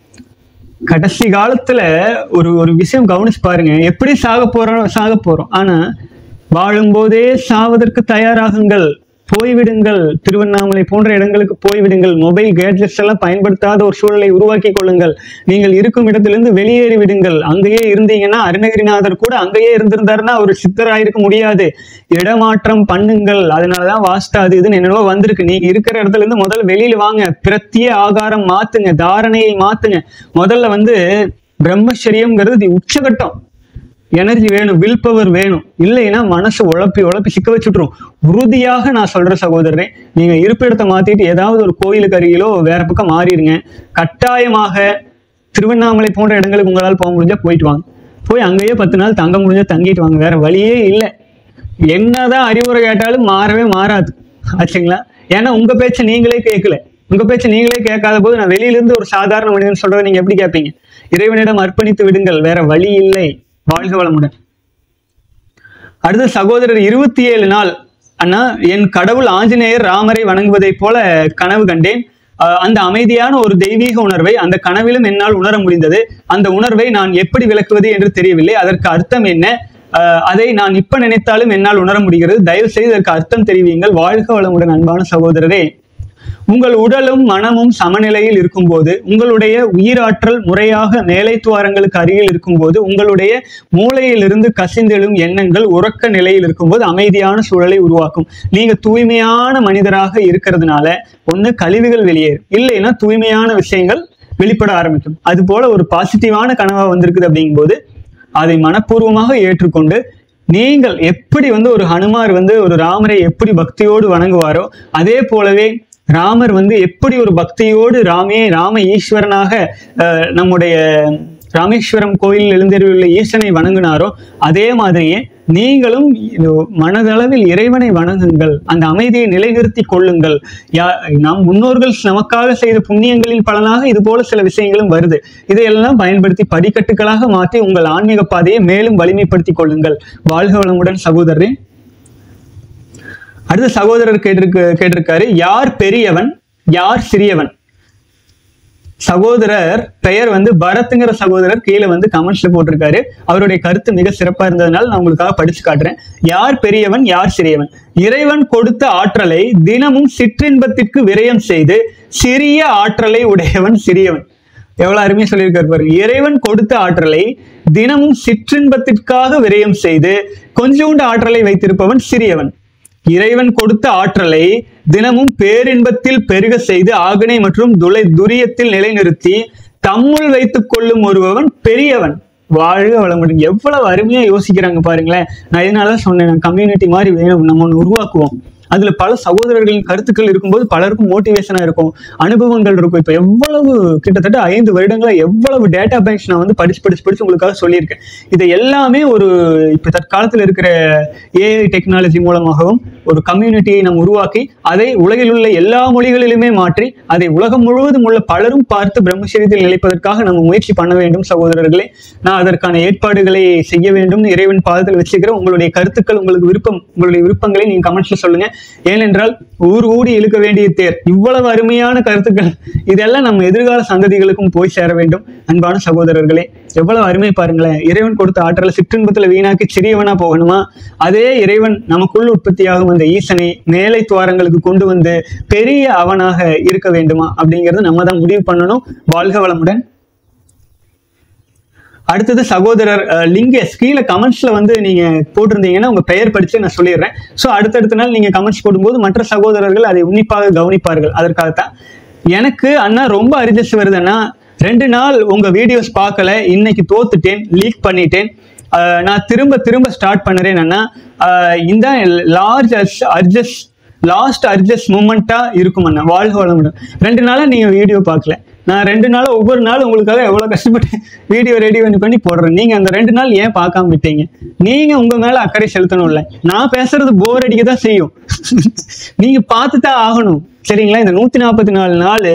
கடைசி காலத்துல ஒரு ஒரு விஷயம் கவனிச்சு பாருங்க எப்படி சாக போறோம் சாக போறோம் ஆனா வாழும்போதே சாவதற்கு தயாராகுங்கள் போய்விடுங்கள் திருவண்ணாமலை போன்ற இடங்களுக்கு போய்விடுங்கள் மொபைல் கேட்ஜெட்ஸ் எல்லாம் பயன்படுத்தாத ஒரு சூழலை உருவாக்கி கொள்ளுங்கள் நீங்கள் இருக்கும் இடத்திலிருந்து வெளியேறி விடுங்கள் அங்கேயே இருந்தீங்கன்னா அருணகிரிநாதர் கூட அங்கேயே இருந்திருந்தாருன்னா அவர் சித்தராயிருக்க முடியாது இடமாற்றம் பண்ணுங்கள் அதனாலதான் வாஸ்தா அது இதுன்னு என்னவோ வந்திருக்கு நீங்க இருக்கிற இடத்துல இருந்து முதல்ல வெளியில வாங்க பிரத்திய ஆகாரம் மாத்துங்க தாரணையை மாத்துங்க முதல்ல வந்து பிரம்மச்சரியம்ங்கிறது இது உச்சகட்டம் எனர்ஜி வேணும் வில் பவர் வேணும் இல்லைன்னா மனசு உழப்பி உழப்பி சிக்க வச்சுட்ரும் உறுதியாக நான் சொல்ற சகோதரரே நீங்க இருப்பிடத்தை மாத்திட்டு ஏதாவது ஒரு கோயிலுக்கு அருகிலோ வேற பக்கம் மாறிடுங்க கட்டாயமாக திருவண்ணாமலை போன்ற இடங்களுக்கு உங்களால் போக முடிஞ்சா போயிட்டு வாங்க போய் அங்கேயே பத்து நாள் தங்க முடிஞ்சா தங்கிட்டு வாங்க வேற வழியே இல்லை என்னதான் அறிவுரை கேட்டாலும் மாறவே மாறாது ஆச்சுங்களா ஏன்னா உங்க பேச்சை நீங்களே கேட்கல உங்க பேச்சை நீங்களே கேட்காத போது நான் வெளியில இருந்து ஒரு சாதாரண மனிதன் சொல்றதை நீங்க எப்படி கேட்பீங்க இறைவனிடம் அர்ப்பணித்து விடுங்கள் வேற வழி இல்லை வாழ்க வளமுடன் அடுத்து சகோதரர் இருபத்தி ஏழு நாள் அண்ணா என் கடவுள் ஆஞ்சநேயர் ராமரை வணங்குவதைப் போல கனவு கண்டேன் அஹ் அந்த அமைதியான ஒரு தெய்வீக உணர்வை அந்த கனவிலும் என்னால் உணர முடிந்தது அந்த உணர்வை நான் எப்படி விளக்குவது என்று தெரியவில்லை அதற்கு அர்த்தம் என்ன அஹ் அதை நான் இப்ப நினைத்தாலும் என்னால் உணர முடிகிறது தயவு செய்து அதற்கு அர்த்தம் தெரிவியுங்கள் வாழ்க வளமுடன் அன்பான சகோதரரே உங்கள் உடலும் மனமும் சமநிலையில் இருக்கும்போது உங்களுடைய உயிராற்றல் முறையாக மேலை துவாரங்களுக்கு அருகில் இருக்கும்போது உங்களுடைய மூளையிலிருந்து கசிந்தெழும் எண்ணங்கள் உறக்க நிலையில் இருக்கும்போது அமைதியான சூழலை உருவாக்கும் நீங்க தூய்மையான மனிதராக இருக்கிறதுனால ஒண்ணு கழிவுகள் வெளியேறும் இல்லைன்னா தூய்மையான விஷயங்கள் வெளிப்பட ஆரம்பிக்கும் அது போல ஒரு பாசிட்டிவான கனவா வந்திருக்குது அப்படிங்கும்போது அதை மனப்பூர்வமாக ஏற்றுக்கொண்டு நீங்கள் எப்படி வந்து ஒரு ஹனுமார் வந்து ஒரு ராமரை எப்படி பக்தியோடு வணங்குவாரோ அதே போலவே ராமர் வந்து எப்படி ஒரு பக்தியோடு ராமே ராம ஈஸ்வரனாக அஹ், நம்முடைய ராமேஸ்வரம் கோயிலில் எழுந்தருளுள்ள ஈசனை வணங்கினாரோ அதே மாதிரியே நீங்களும் இது மனதளவில் இறைவனை வணங்குங்கள் அந்த அமைதியை நிலைநிறுத்தி கொள்ளுங்கள் யா நம் முன்னோர்கள் நமக்காக செய்த புண்ணியங்களின் பலனாக இது போல சில விஷயங்களும் வருது இதையெல்லாம் பயன்படுத்தி படிக்கட்டுகளாக மாற்றி உங்கள் ஆன்மீக பாதையை மேலும் வலிமைப்படுத்திக் கொள்ளுங்கள் வாழ்க வளமுடன் சகோதரரே அடுத்த சகோதரர் கேட்டிருக்கு கேட்டிருக்காரு யார் பெரியவன் யார் சிறியவன் சகோதரர் பெயர் வந்து பரத்ங்கிற சகோதரர் கீழே வந்து கமெண்ட்ஸ்ல போட்டிருக்காரு அவருடைய கருத்து மிக சிறப்பா இருந்ததுனால நான் உங்களுக்காக படிச்சு காட்டுறேன் யார் பெரியவன் யார் சிறியவன் இறைவன் கொடுத்த ஆற்றலை தினமும் சிற்றின்பத்திற்கு விரயம் செய்து சிறிய ஆற்றலை உடையவன் சிறியவன் எவ்வளவு அருமையா சொல்லியிருக்காரு பாருங்க இறைவன் கொடுத்த ஆற்றலை தினமும் சிற்றின்பத்திற்காக விரயம் செய்து கொஞ்சோண்டு ஆற்றலை வைத்திருப்பவன் சிறியவன் இறைவன் கொடுத்த ஆற்றலை தினமும் பேரின்பத்தில் பெருக செய்து ஆகனை மற்றும் துளை துரியத்தில் நிலைநிறுத்தி தம்முள் வைத்துக் கொள்ளும் ஒருவன் பெரியவன் வாழ்க வளமுடன் எவ்வளவு அருமையா யோசிக்கிறாங்க பாருங்களேன் நான் இதனாலதான் சொன்னேன் கம்யூனிட்டி மாதிரி வேணும் நம்ம ஒன்று உருவாக்குவோம் அதுல பல சகோதரர்களின் கருத்துக்கள் இருக்கும்போது பலருக்கும் மோட்டிவேஷனா இருக்கும் அனுபவங்கள் இருக்கும் இப்ப எவ்வளவு கிட்டத்தட்ட ஐந்து வருடங்களா எவ்வளவு டேட்டா பேங்க்ஸ் நான் வந்து படிச்சு படிச்சு படிச்சு உங்களுக்காக சொல்லியிருக்கேன் இதை எல்லாமே ஒரு இப்ப தற்காலத்தில் இருக்கிற ஏஐ டெக்னாலஜி மூலமாகவும் ஒரு கம்யூனிட்டியை நாம் உருவாக்கி அதை உலகில் உள்ள எல்லா மொழிகளிலுமே மாற்றி அதை உலகம் முழுவதும் உள்ள பலரும் பார்த்து பிரம்மச்சரியத்தில் நிலைப்பதற்காக நம்ம முயற்சி பண்ண வேண்டும் சகோதரர்களே நான் அதற்கான ஏற்பாடுகளை செய்ய வேண்டும் இறைவன் பாதத்தில் வச்சுக்கிறேன் உங்களுடைய கருத்துக்கள் உங்களுக்கு விருப்பம் உங்களுடைய விருப்பங்களை நீங்க கமெண்ட்ஸ்ல சொல்லுங்க ஏனென்றால் ஊர் ஊடி இழுக்க வேண்டிய தேர் இவ்வளவு அருமையான கருத்துக்கள் இதெல்லாம் நம்ம எதிர்கால சந்ததிகளுக்கும் போய் சேர வேண்டும் அன்பான சகோதரர்களே எவ்வளவு அருமை பாருங்களேன் இறைவன் கொடுத்த ஆற்றலை சிற்றின்பத்துல வீணாக்கி சிறியவனா போகணுமா அதே இறைவன் நமக்குள் உற்பத்தியாகும் அந்த ஈசனை மேலை துவாரங்களுக்கு கொண்டு வந்து பெரிய அவனாக இருக்க வேண்டுமா அப்படிங்கறது நம்ம தான் முடிவு பண்ணணும் வாழ்க வளமுடன் அடுத்தது சகோதரர் அஹ், லிங்கேஷ் கீழே கமெண்ட்ஸ்ல வந்து நீங்க போட்டிருந்தீங்கன்னா உங்க பெயர் படிச்சு நான் சொல்லிடுறேன் ஸோ அடுத்தடுத்த நாள் நீங்க கமெண்ட்ஸ் போடும்போது மற்ற சகோதரர்கள் அதை உன்னிப்பாக கவனிப்பார்கள் அதற்காகத்தான் எனக்கு அண்ணா ரொம்ப அரிஜஸ் வருதுன்னா ரெண்டு நாள் உங்க வீடியோஸ் பார்க்கல இன்னைக்கு தோத்துட்டேன் லீக் பண்ணிட்டேன் அஹ், நான் திரும்ப திரும்ப ஸ்டார்ட் பண்ணுறேன் அண்ணா அஹ், இந்த லார்ஜ் அர்ஜஸ் லாஸ்ட் அர்ஜஸ் மூமெண்ட்டா இருக்கும் அண்ணா வாழ்க வளமுடன் ரெண்டு நாளா நீங்க வீடியோ பார்க்கல நான் ரெண்டு நாள் ஒவ்வொரு நாள் உங்களுக்காக எவ்வளவு கஷ்டப்பட்டு வீடியோ ரெடி பண்ணி பண்ணி போடுறேன் நீங்க அந்த ரெண்டு நாள் ஏன் பார்க்காம விட்டீங்க நீங்க உங்க மேல அக்கறை செலுத்தணும்ல நான் பேசுறது போர் அடிக்க தான் செய்யும் நீங்க பார்த்து தான் ஆகணும் சரிங்களா இந்த நூத்தி நாற்பத்தி நாலு நாள்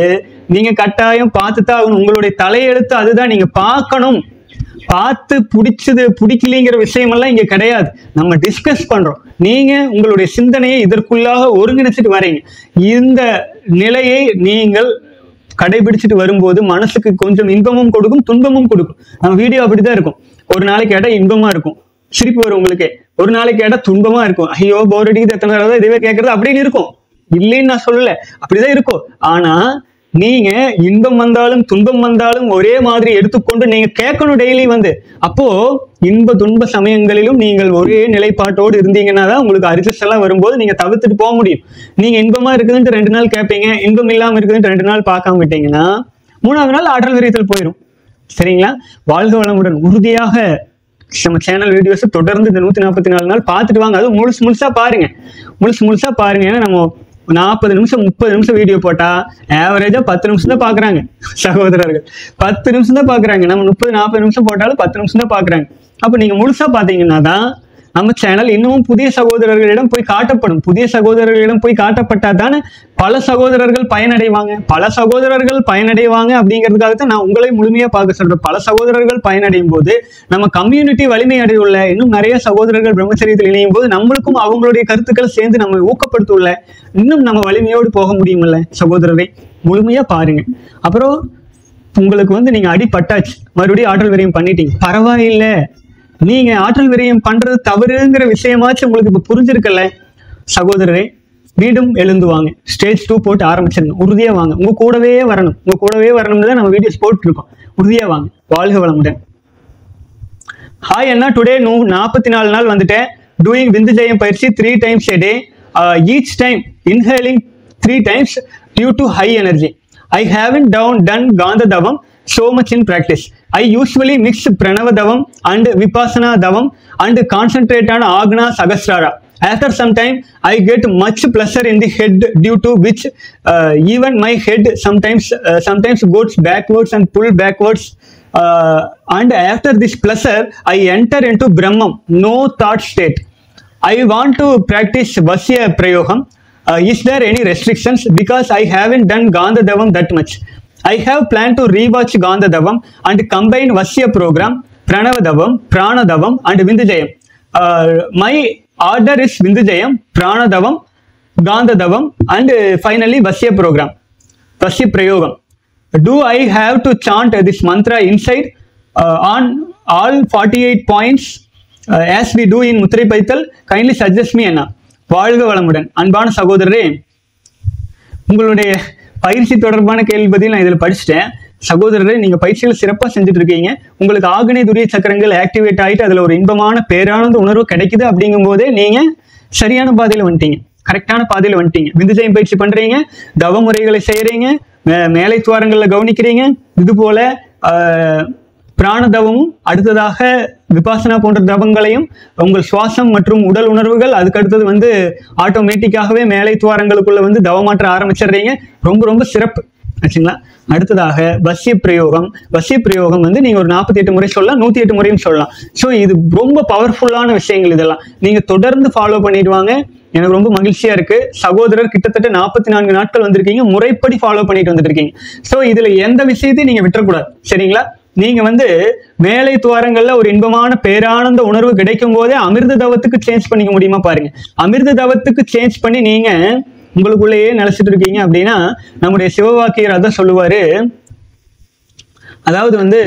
நீங்க கட்டாயம் பார்த்து தான் ஆகணும் உங்களுடைய தலையெழுத்து அதுதான் நீங்க பார்க்கணும் பார்த்து பிடிச்சது பிடிக்கலைங்கிற விஷயமெல்லாம் இங்க கிடையாது நம்ம டிஸ்கஸ் பண்றோம் நீங்க உங்களுடைய சிந்தனையை இதற்குள்ளாக ஒருங்கிணைச்சிட்டு வரீங்க இந்த நிலையை நீங்கள் கடைபிடிச்சிட்டு வரும்போது மனசுக்கு கொஞ்சம் இன்பமும் கொடுக்கும் துன்பமும் கொடுக்கும் நம்ம வீடியோ அப்படிதான் இருக்கும் ஒரு நாளைக்கு கேட்டா இன்பமா இருக்கும் சிரிப்பு வரும் உங்களுக்கு ஒரு நாளைக்கு கேட்டா துன்பமா இருக்கும் ஐயோ போர் அடிக்குது எத்தனை தடவை இதுவே கேட்கறது அப்படின்னு இருக்கும் இல்லைன்னு நான் சொல்லல அப்படிதான் இருக்கும் ஆனா நீங்க இன்பம் வந்தாலும் துன்பம் வந்தாலும் ஒரே மாதிரி எடுத்துக்கொண்டு நீங்க கேட்கணும் டெய்லி வந்து அப்போ இன்ப துன்ப சமயங்களிலும் நீங்கள் ஒரே நிலைப்பாட்டோடு இருந்தீங்கன்னா தான் உங்களுக்கு அரிசஸ் எல்லாம் வரும்போது நீங்க தவிர்த்துட்டு போக முடியும் நீங்க இன்பமா இருக்குதுன்ட்டு ரெண்டு நாள் கேட்பீங்க இன்பம் இல்லாம இருக்குதுன்ட்டு ரெண்டு நாள் பார்க்காம விட்டீங்கன்னா மூணாவது நாள் ஆற்றல் விரியத்தில் போயிடும் சரிங்களா வாழ்க வளமுடன் உறுதியாக நம்ம சேனல் வீடியோஸ் தொடர்ந்து இந்த நூத்தி நாற்பத்தி நாலு நாள் பார்த்துட்டு வாங்க அதுவும் முழுசு முழுசா பாருங்க முழுசு முழுசா பாருங்க ஏன்னா நம்ம நாற்பது நிமிஷம் முப்பது நிமிஷம் வீடியோ போட்டா ஆவரேஜா பத்து நிமிஷம் தான் பாக்குறாங்க சகோதரர்கள் பத்து நிமிஷம் தான் பாக்குறாங்க நம்ம முப்பது நாற்பது நிமிஷம் போட்டாலும் பத்து நிமிஷம் தான் பாக்குறாங்க அப்ப நீங்க முழுசா பாத்தீங்கன்னா தான் நம்ம சேனல் இன்னமும் புதிய சகோதரர்களிடம் போய் காட்டப்படும் புதிய சகோதரர்களிடம் போய் காட்டப்பட்டா தானே பல சகோதரர்கள் பயனடைவாங்க பல சகோதரர்கள் பயனடைவாங்க அப்படிங்கிறதுக்காக தான் நான் உங்களை முழுமையா பார்க்க சொல்றேன் பல சகோதரர்கள் பயனடையும் போது நம்ம கம்யூனிட்டி வலிமை அடையுள்ள இன்னும் நிறைய சகோதரர்கள் பிரம்மச்சரியத்தில் இணையும் போது நம்மளுக்கும் அவங்களுடைய கருத்துக்கள் சேர்ந்து நம்ம ஊக்கப்படுத்துள்ள இன்னும் நம்ம வலிமையோடு போக முடியுமில்ல சகோதரரை முழுமையா பாருங்க அப்புறம் உங்களுக்கு வந்து நீங்க அடிபட்டாச்சு மறுபடியும் ஆற்றல் விரயம் பண்ணிட்டீங்க பரவாயில்லை நீங்க ஆற்றல் விரயம் பண்றது தவறுங்கிற விஷயமாச்சும் உங்களுக்கு இப்ப புரிஞ்சிருக்கல சகோதரரே மீண்டும் எழுந்து வாங்க ஸ்டேஜ் டூ போட்டு ஆரம்பிச்சிருங்க உறுதியா வாங்க உங்க கூடவே வரணும் உங்க கூடவே வரணும்னு தான் நம்ம வீடியோஸ் போட்டுருக்கோம் உறுதியா வாங்க வாழ்க வளமுடன் ஹாய் அண்ணா டுடே நூ நாற்பத்தி நாலு நாள் வந்துட்டேன் டூயிங் விந்து ஜெயம் பயிற்சி three times a day each time inhaling three times due to high energy I haven't down done காந்த தவம் so much in practice. I usually mix Pranava Davam and Vipassana Davam and concentrate on Agna Sagasrara. After some time, I get much pleasure in the head due to which uh, even my head sometimes uh, sometimes goes backwards and pull backwards. Uh, and after this pleasure, I enter into Brahman, no thought state. I want to practice Vasya Prayogam. Uh, is there any restrictions? Because I haven't done Gandha Davam that much. I have planned to rewatch Gandha Davam and combine Vasya program, Pranava Davam, Prana Davam and Vindujayam. Uh, my order is Vindujayam, Prana Davam, Gandha Davam and uh, finally Vasya program, Vasya Prayogam. Do I have to chant this mantra inside uh, on all 48 points uh, as we do in Muttrai Paital? Kindly suggest me Anna. வாழ்க வளமுடன் அன்பான சகோதரரே உங்களுடைய பயிற்சி தொடர்பான கேள்வி பதில் நான் இதில் படிச்சுட்டேன் சகோதரரே நீங்க பயிற்சிகள் சிறப்பாக செஞ்சுட்டு இருக்கீங்க உங்களுக்கு ஆகனே துரிய சக்கரங்கள் ஆக்டிவேட் ஆயிட்டு அதுல ஒரு இன்பமான பேரானந்த உணர்வு கிடைக்குது அப்படிங்கும் போதே நீங்க சரியான பாதையில வந்துட்டீங்க கரெக்டான பாதையில வந்துட்டீங்க விந்துஜயம் பயிற்சி பண்றீங்க தவ முறைகளை செய்யறீங்க மே- மேலை துவாரங்கள்ல கவனிக்கிறீங்க இது போல ஆஹ், பிராண தவமும் அடுத்ததாக விபாசனா போன்ற தவங்களையும் உங்கள் சுவாசம் மற்றும் உடல் உணர்வுகள் அதுக்கு அடுத்தது வந்து ஆட்டோமேட்டிக்காகவே மேலை துவாரங்களுக்குள்ள வந்து தவமாற்ற ஆரம்பிச்சிடுறீங்க ரொம்ப ரொம்ப சிறப்பு ஆச்சுங்களா அடுத்ததாக வசிய பிரயோகம் வசிய பிரயோகம் வந்து நீங்க ஒரு நாற்பத்தி எட்டு முறை சொல்லலாம் நூத்தி எட்டு முறையும் சொல்லலாம் ஸோ இது ரொம்ப பவர்ஃபுல்லான விஷயங்கள் இதெல்லாம் நீங்க தொடர்ந்து ஃபாலோ பண்ணிடுவாங்க எனக்கு ரொம்ப மகிழ்ச்சியா இருக்கு சகோதரர் கிட்டத்தட்ட நாற்பத்தி நான்கு நாட்கள் வந்திருக்கீங்க முறைப்படி ஃபாலோ பண்ணிட்டு வந்துட்டு இருக்கீங்க ஸோ இதுல எந்த விஷயத்தையும் நீங்க விட்டுறக்கூடாது சரிங்களா நீங்க வந்து மேலை துவாரங்கள்ல ஒரு இன்பமான பேரானந்த உணர்வு கிடைக்கும் போதே அமிர்த தவத்துக்கு சேஞ்ச் பண்ணிக்க முடியுமா பாருங்க அமிர்த தவத்துக்கு சேஞ்ச் பண்ணி நீங்க உங்களுக்குள்ளேயே நினைச்சிட்டு இருக்கீங்க அப்படின்னா நம்முடைய சிவவாக்கியர் அதான் சொல்லுவாரு அதாவது வந்து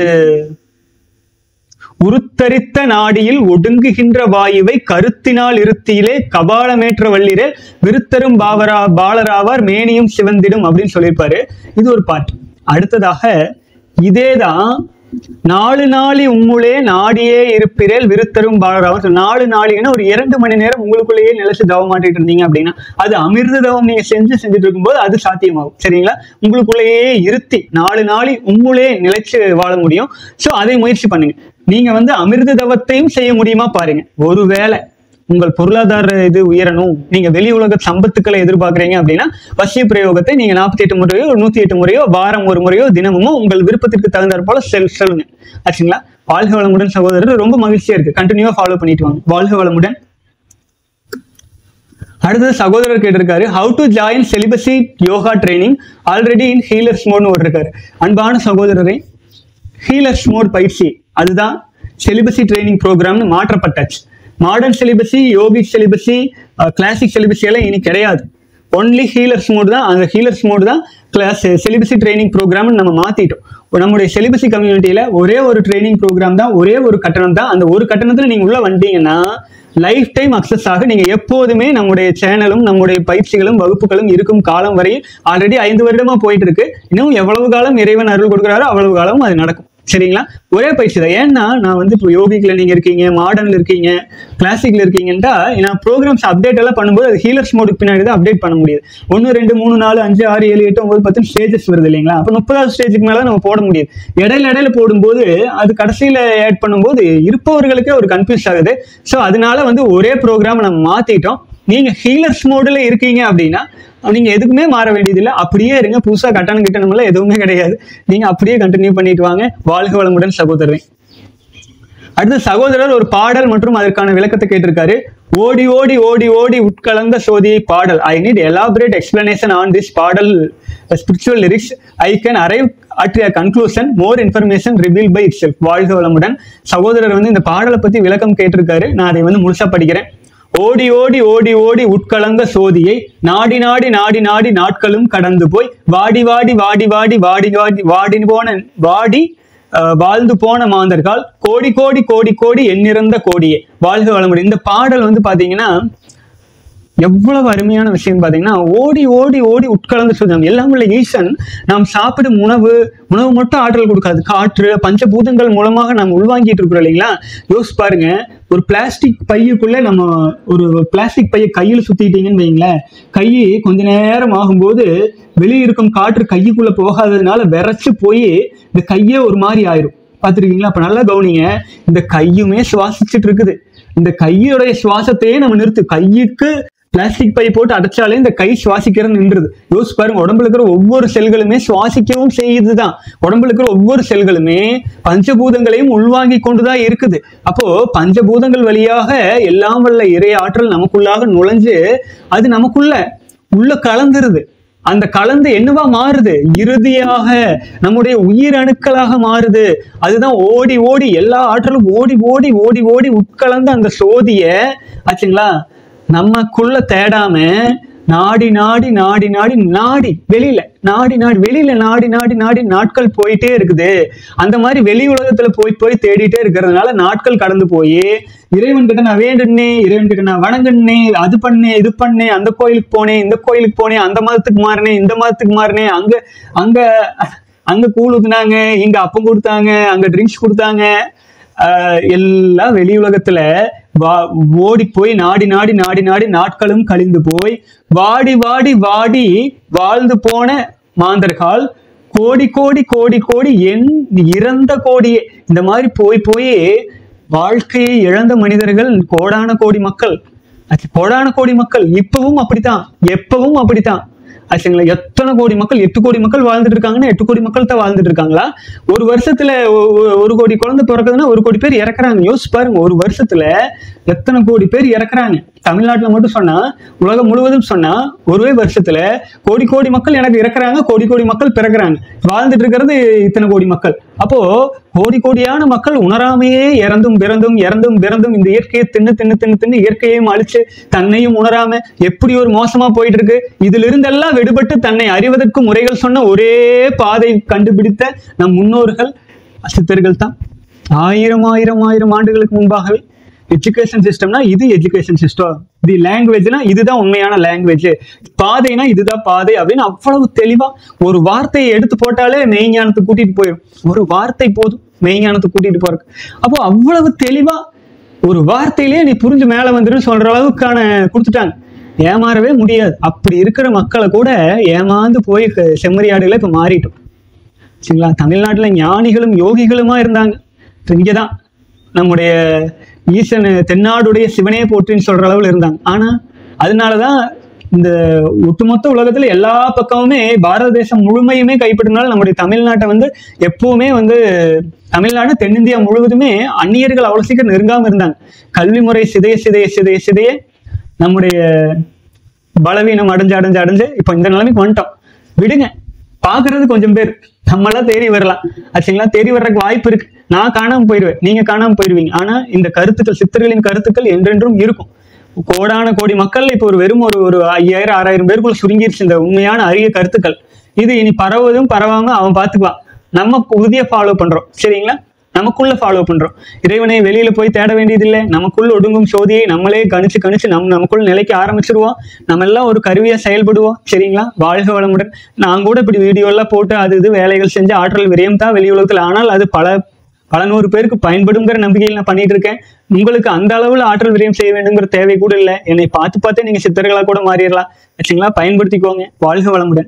உருத்தரித்த நாடியில் ஒடுங்குகின்ற வாயுவை கருத்தினால் இருத்தியிலே கபாலமேற்ற வள்ளிரே விருத்தரும் பாவரா பாலராவார் மேனியும் சிவந்திடும் அப்படின்னு சொல்லியிருப்பாரு இது ஒரு பாட்டு அடுத்ததாக இதேதான் நாலு நாளி உம்முளே நாடியே இருப்பிரேல் விருத்தரும் பாலராவர் So, நாலு நாளின்னா ஒரு இரண்டு மணி நேரம் உங்களுக்குள்ளேயே நிலைச்சு தவம் மாட்டிட்டு இருந்தீங்க அப்படின்னா அது அமிர்த தவம் நீங்க செஞ்சு செஞ்சுட்டு இருக்கும்போது அது சாத்தியமாகும் சரிங்களா உங்களுக்குள்ளேயே இருத்தி நாலு நாளி உம்முளே நிலைச்சு வாழ முடியும் சோ அதை முயற்சி பண்ணுங்க நீங்க வந்து அமிர்த தவத்தையும் செய்ய முடியுமா பாருங்க ஒருவேளை உங்கள் பொருளாதார இது உயரணும் நீங்க வெளி உலக சம்பத்துக்களை எதிர்பார்க்கறீங்க அப்படின்னா வசிய பிரயோகத்தை நீங்க நாற்பத்தி எட்டு முறையோ நூத்தி எட்டு முறையோ வாரம் ஒரு முறையோ தினமுமோ உங்கள் விருப்பத்திற்கு தகுந்தாற் போல செல் சொல்லுங்க ஆச்சுங்களா வாழ்க வளமுடன் சகோதரர் ரொம்ப மகிழ்ச்சியா இருக்கு கண்டினியூவா ஃபாலோ பண்ணிட்டு வாங்க வாழ்க வளமுடன் அடுத்தது சகோதரர் கேட்டிருக்காரு how to join celibacy yoga training already in healers மோட்னு ஒரு இருக்காரு அன்பான சகோதரரை ஹீலர்ஸ் மோட் பயிற்சி அதுதான் செலிபஸி ட்ரைனிங் ப்ரோக்ராம்னு மாற்றப்பட்டாச்சு modern celibacy yogic celibacy classic celibacy எல்லாம் இனி கிடையாது ஒன்லி ஹீலர்ஸ் மோட் தான் அந்த ஹீலர்ஸ் மோட் தான் கிளாஸ் செலிபஸி ட்ரைனிங் ப்ரோக்ராம்னு நம்ம மாத்திட்டோம் நம்முடைய செலிபஸி கம்யூனிட்டியில ஒரே ஒரு ட்ரைனிங் ப்ரோக்ராம் தான் ஒரே ஒரு கட்டணம் தான் அந்த ஒரு கட்டணத்துல நீங்க உள்ள வந்துட்டீங்கன்னா லைஃப் டைம் அக்சஸ் ஆக நீங்க எப்போதுமே நம்முடைய சேனலும் நம்முடைய பயிற்சிகளும் வகுப்புகளும் இருக்கும் காலம் வரை ஆல்ரெடி ஐந்து வருடமா போயிட்டு இருக்கு இன்னும் எவ்வளவு காலம் இறைவன் அருள் கொடுக்குறாரோ அவ்வளவு காலம் அது நடக்கும் சரிங்களா ஒரே பயிற்சி தான் ஏன்னா நான் வந்து இப்போ யோகிக்ல நீங்க இருக்கீங்க மாடர்ன்ல இருக்கீங்க கிளாசிக்ல இருக்கீங்கன்ட்டா நான் ப்ரோக்ராம்ஸ் அப்டேட் எல்லாம் பண்ணும்போது அது ஹீலர்ஸ் மோடுக்கு பின்னாடி தான் அப்டேட் பண்ண முடியுது ஒன்று ரெண்டு மூணு நாலு அஞ்சு ஆறு ஏழு எட்டு ஒன்பது பத்து ஸ்டேஜஸ் வருது இல்லைங்களா அப்போ முப்பதாவது ஸ்டேஜுக்கு மேலே நம்ம போட முடியாது இடையில இடையில போடும்போது அது கடைசியில் ஆட் பண்ணும்போது இருப்பவர்களுக்கே ஒரு கன்ஃபியூஸ் ஆகுது ஸோ அதனால வந்து ஒரே ப்ரோக்ராம் நம்ம மாத்திட்டோம் நீங்க ஹீலர்ஸ் மோடில் இருக்கீங்க அப்படின்னா நீங்க எதுக்குமே மாற வேண்டியதில்லை அப்படியே இருங்க புதுசா கட்டணம் கிட்டணம்லாம் எதுவுமே கிடையாது நீங்க அப்படியே கண்டினியூ பண்ணிட்டு வாங்க வாழ்க வளமுடன் சகோதரன் அடுத்து சகோதரர் ஒரு பாடல் மற்றும் அதற்கான விளக்கத்தை கேட்டிருக்காரு ஓடி ஓடி ஓடி ஓடி உட்கலந்த சோதியை பாடல் I need elaborate explanation on this பாடல் spiritual lyrics I can arrive at a conclusion more information reveal by it வாழ்க வளமுடன் சகோதரர் வந்து இந்த பாடலை பத்தி விளக்கம் கேட்டிருக்காரு நான் அதை வந்து முழுசா படிக்கிறேன் ஓடி ஓடி ஓடி ஓடி உட்கலந்த சோதியை நாடி நாடி நாடி நாடி நாட்களும் கடந்து போய் வாடி வாடி வாடி வாடி வாடி வாடி வாடி போன வாடி அஹ், வாழ்ந்து போன மாந்தர்கள் கோடி கோடி கோடி கோடி எண்ணிறந்த கோடியே வாழ்க வளமுடன் இந்த பாடல் வந்து பாத்தீங்கன்னா எவ்வளவு அருமையான விஷயம் பாத்தீங்கன்னா ஓடி ஓடி ஓடி உட்கலந்து சொல்றாங்க எல்லாம் உள்ள ஈசன் நாம் சாப்பிடும் உணவு உணவு மட்டும் ஆற்றல் கொடுக்காது காற்று பஞ்சபூதங்கள் மூலமாக நாம் உள்வாங்கிட்டு இருக்கிறோம் இல்லைங்களா யோசிச்சு பாருங்க ஒரு பிளாஸ்டிக் பையுக்குள்ள நம்ம ஒரு பிளாஸ்டிக் பையை கையில் சுத்திட்டீங்கன்னு வைங்களேன் கை கொஞ்ச நேரம் ஆகும்போது வெளியே இருக்கும் காற்று கையுக்குள்ள போகாததுனால விரைச்சு போய் இந்த கையே ஒரு மாதிரி ஆயிரும் பார்த்துருக்கீங்களா அப்ப நல்லா கவனிங்க இந்த கையுமே சுவாசிச்சுட்டு இருக்குது இந்த கையோடைய சுவாசத்தையே நம்ம நிறுத்து கையுக்கு பிளாஸ்டிக் பை போட்டு அடைச்சாலே இந்த கை சுவாசிக்கிறது நின்றுது யோசிச்சு பாருங்க உடம்புல இருக்கிற ஒவ்வொரு செல்களுமே சுவாசிக்கவும் செய்யுதுதான் உடம்புல இருக்கிற ஒவ்வொரு செல்களுமே பஞ்சபூதங்களையும் உள்வாங்கி கொண்டுதான் இருக்குது அப்போ பஞ்சபூதங்கள் வழியாக எல்லாம் வல்ல இறை ஆற்றல் நமக்குள்ளாக நுழைஞ்சு அது நமக்குள்ள உள்ள கலந்துருது அந்த கலந்து என்னவா மாறுது இறுதியாக நம்முடைய உயிர் அணுக்களாக மாறுது அதுதான் ஓடி ஓடி எல்லா ஆற்றலும் ஓடி ஓடி ஓடி ஓடி உட்கலந்த அந்த சோதிய ஆச்சுங்களா நமக்குள்ள தேடாம நாடி நாடி நாடி நாடி நாடி வெளியில நாடி நாடி வெளியில நாடி நாடி நாடி நாட்கள் போயிட்டே இருக்குது அந்த மாதிரி வெளி உலகத்துல போய் போய் தேடிட்டே இருக்கிறதுனால நாட்கள் கடந்து போய் இறைவன் கிட்ட நான் வேண்டுனே இறைவன் கிட்ட நான் வணங்குனே அது பண்ணேன் இது பண்ணேன் அந்த கோயிலுக்கு போனேன் இந்த கோயிலுக்கு போனேன் அந்த மதத்துக்கு மாறினேன் இந்த மதத்துக்கு மாறினேன் அங்க அங்க அங்க கூழ் ஊத்துனாங்க இங்க அப்பம் கொடுத்தாங்க அங்க ட்ரிங்க்ஸ் கொடுத்தாங்க ஆஹ் எல்லாம் வெளி உலகத்துல வா ஓடி போய் நாடி நாடி நாடி நாடி நாட்களும் கழிந்து போய் வாடி வாடி வாடி வாழ்ந்து போன மாந்தர்கள் கோடி கோடி கோடி கோடி என் இறந்த கோடியே இந்த மாதிரி போய் போய் வாழ்க்கையை இழந்த மனிதர்கள் கோடான கோடி மக்கள் அது கோடான கோடி மக்கள் இப்பவும் அப்படித்தான் எப்பவும் அப்படித்தான் ஆச்சுங்களா எத்தனை கோடி மக்கள் எட்டு கோடி மக்கள் வாழ்ந்துட்டு இருக்காங்கன்னா எட்டு கோடி மக்கள் தான் வாழ்ந்துட்டு இருக்காங்களா ஒரு வருஷத்துல ஒ- ஒ- ஒரு கோடி குழந்தை பிறக்குதுன்னா ஒரு கோடி பேர் இறக்குறாங்க யோசிச்சு பாருங்க ஒரு வருஷத்துல எத்தனை கோடி பேர் இறக்குறாங்க தமிழ்நாட்டுல மட்டும் சொன்னா உலகம் முழுவதும் சொன்னா ஒரே வருஷத்துல கோடி கோடி மக்கள் எனக்கு இறக்குறாங்க கோடி கோடி மக்கள் பிறக்குறாங்க வாழ்ந்துட்டு இருக்கிறது இத்தனை கோடி மக்கள் அப்போ கோடி கோடியான மக்கள் உணராமையே இறந்தும் பிறந்தும் இறந்தும் பிறந்தும் இந்த இயற்கையை தின்னு தின்னு தின்னு தின்னு இயற்கையையும் அழிச்சு தன்னையும் உணராம எப்படி ஒரு மோசமா போயிட்டு இருக்கு இதுல இருந்தெல்லாம் விடுபட்டு தன்னை அறிவதற்கு முறைகள் சொன்ன ஒரே பாதை கண்டுபிடித்த நம் முன்னோர்கள் சித்தர்கள் தான் ஆயிரம் ஆயிரம் ஆயிரம் ஆண்டுகளுக்கு முன்பாகவே எஜுகேஷன் சிஸ்டம்னா இது எஜுகேஷன் சிஸ்டம் தி லாங்குவேஜ்னா இதுதான் உண்மையான லாங்குவேஜ் பாதைனா இதுதான் பாதை அப்படின்னு அவ்வளவு தெளிவா ஒரு வார்த்தையை எடுத்து போட்டாலே மெய்ஞானத்துக்கு கூட்டிட்டு போயிடும் ஒரு வார்த்தை போதும் மெய்ஞானத்துக்கு கூட்டிட்டு போறதுக்கு அப்போ அவ்வளவு தெளிவா ஒரு வார்த்தையிலேயே நீ புரிஞ்சு மேல வந்துருன்னு சொல்ற அளவுக்கான கொடுத்துட்டாங்க ஏமாறவே முடியாது அப்படி இருக்கிற மக்களை கூட ஏமாந்து போய் க- செம்மறியாடுகளை இப்ப மாறிட்டோம் சரிங்களா தமிழ்நாட்டுல ஞானிகளும் யோகிகளுமா இருந்தாங்க இங்கதான் நம்முடைய ஈசன் தென்னாடுடைய சிவனே போற்றின்னு சொல்ற அளவுல இருந்தாங்க ஆனா அதனாலதான் இந்த ஒட்டுமொத்த உலகத்துல எல்லா பக்கமுமே பாரத தேசம் முழுமையுமே கைப்பற்றினாலும் நம்முடைய தமிழ்நாட்டை வந்து எப்பவுமே வந்து தமிழ்நாடு தென்னிந்தியா முழுவதுமே அந்நியர்கள் அவ்வளவு சீக்கிரம் நெருங்காம இருந்தாங்க கல்வி முறை சிதைய சிதைய சிதைய சிதைய நம்முடைய பலவீனம் அடைஞ்சு அடைஞ்சு அடைஞ்சு இப்போ இந்த நிலைமைக்கு வந்துட்டோம் விடுங்க பாக்குறது கொஞ்சம் பேர் நம்மளாம் தேடி வரலாம் ஆச்சுங்களா தேடி வர்றதுக்கு வாய்ப்பு இருக்கு நான் காணாம போயிடுவேன் நீங்க காணாம போயிடுவீங்க ஆனா இந்த கருத்துக்கள் சித்தர்களின் கருத்துக்கள் என்றென்றும் இருக்கும் கோடான கோடி மக்கள் இப்போ ஒரு வெறும் ஒரு ஒரு ஐயாயிரம் ஆறாயிரம் பேருக்குள்ள சுருங்கிருச்சு இந்த உண்மையான அரிய கருத்துக்கள் இது இனி பரவுவதும் பரவாம அவன் பார்த்துக்குவான் நம்ம உறுதியா ஃபாலோ பண்றோம் சரிங்களா நமக்குள்ள ஃபாலோ பண்றோம் இறைவனை வெளியில போய் தேட வேண்டியதில்லை நமக்குள்ள ஒடுங்கும் சோதியை நம்மளே கணிச்சு கணிச்சு நம் நமக்குள்ள நிலைக்க ஆரம்பிச்சிருவோம் நம்ம எல்லாம் ஒரு கருவியா செயல்படுவோம் சரிங்களா வாழ்க வளமுடன் நான் கூட இப்படி வீடியோ எல்லாம் போட்டு அது இது வேலைகள் செஞ்சு ஆற்றல் விரயம் தான் வெளி உலகத்தில் ஆனால் அது பல பல நூறு பேருக்கு பயன்படுங்கிற நம்பிக்கையில் நான் பண்ணிட்டு இருக்கேன் உங்களுக்கு அந்த அளவுல ஆற்றல் விரயம் செய்ய வேண்டுங்கிற தேவை கூட இல்லை என்னை பார்த்து பார்த்தே நீங்க சித்தர்களா கூட மாறிடலாம் வச்சுங்களா பயன்படுத்திக்கோங்க வாழ்க வளமுடன்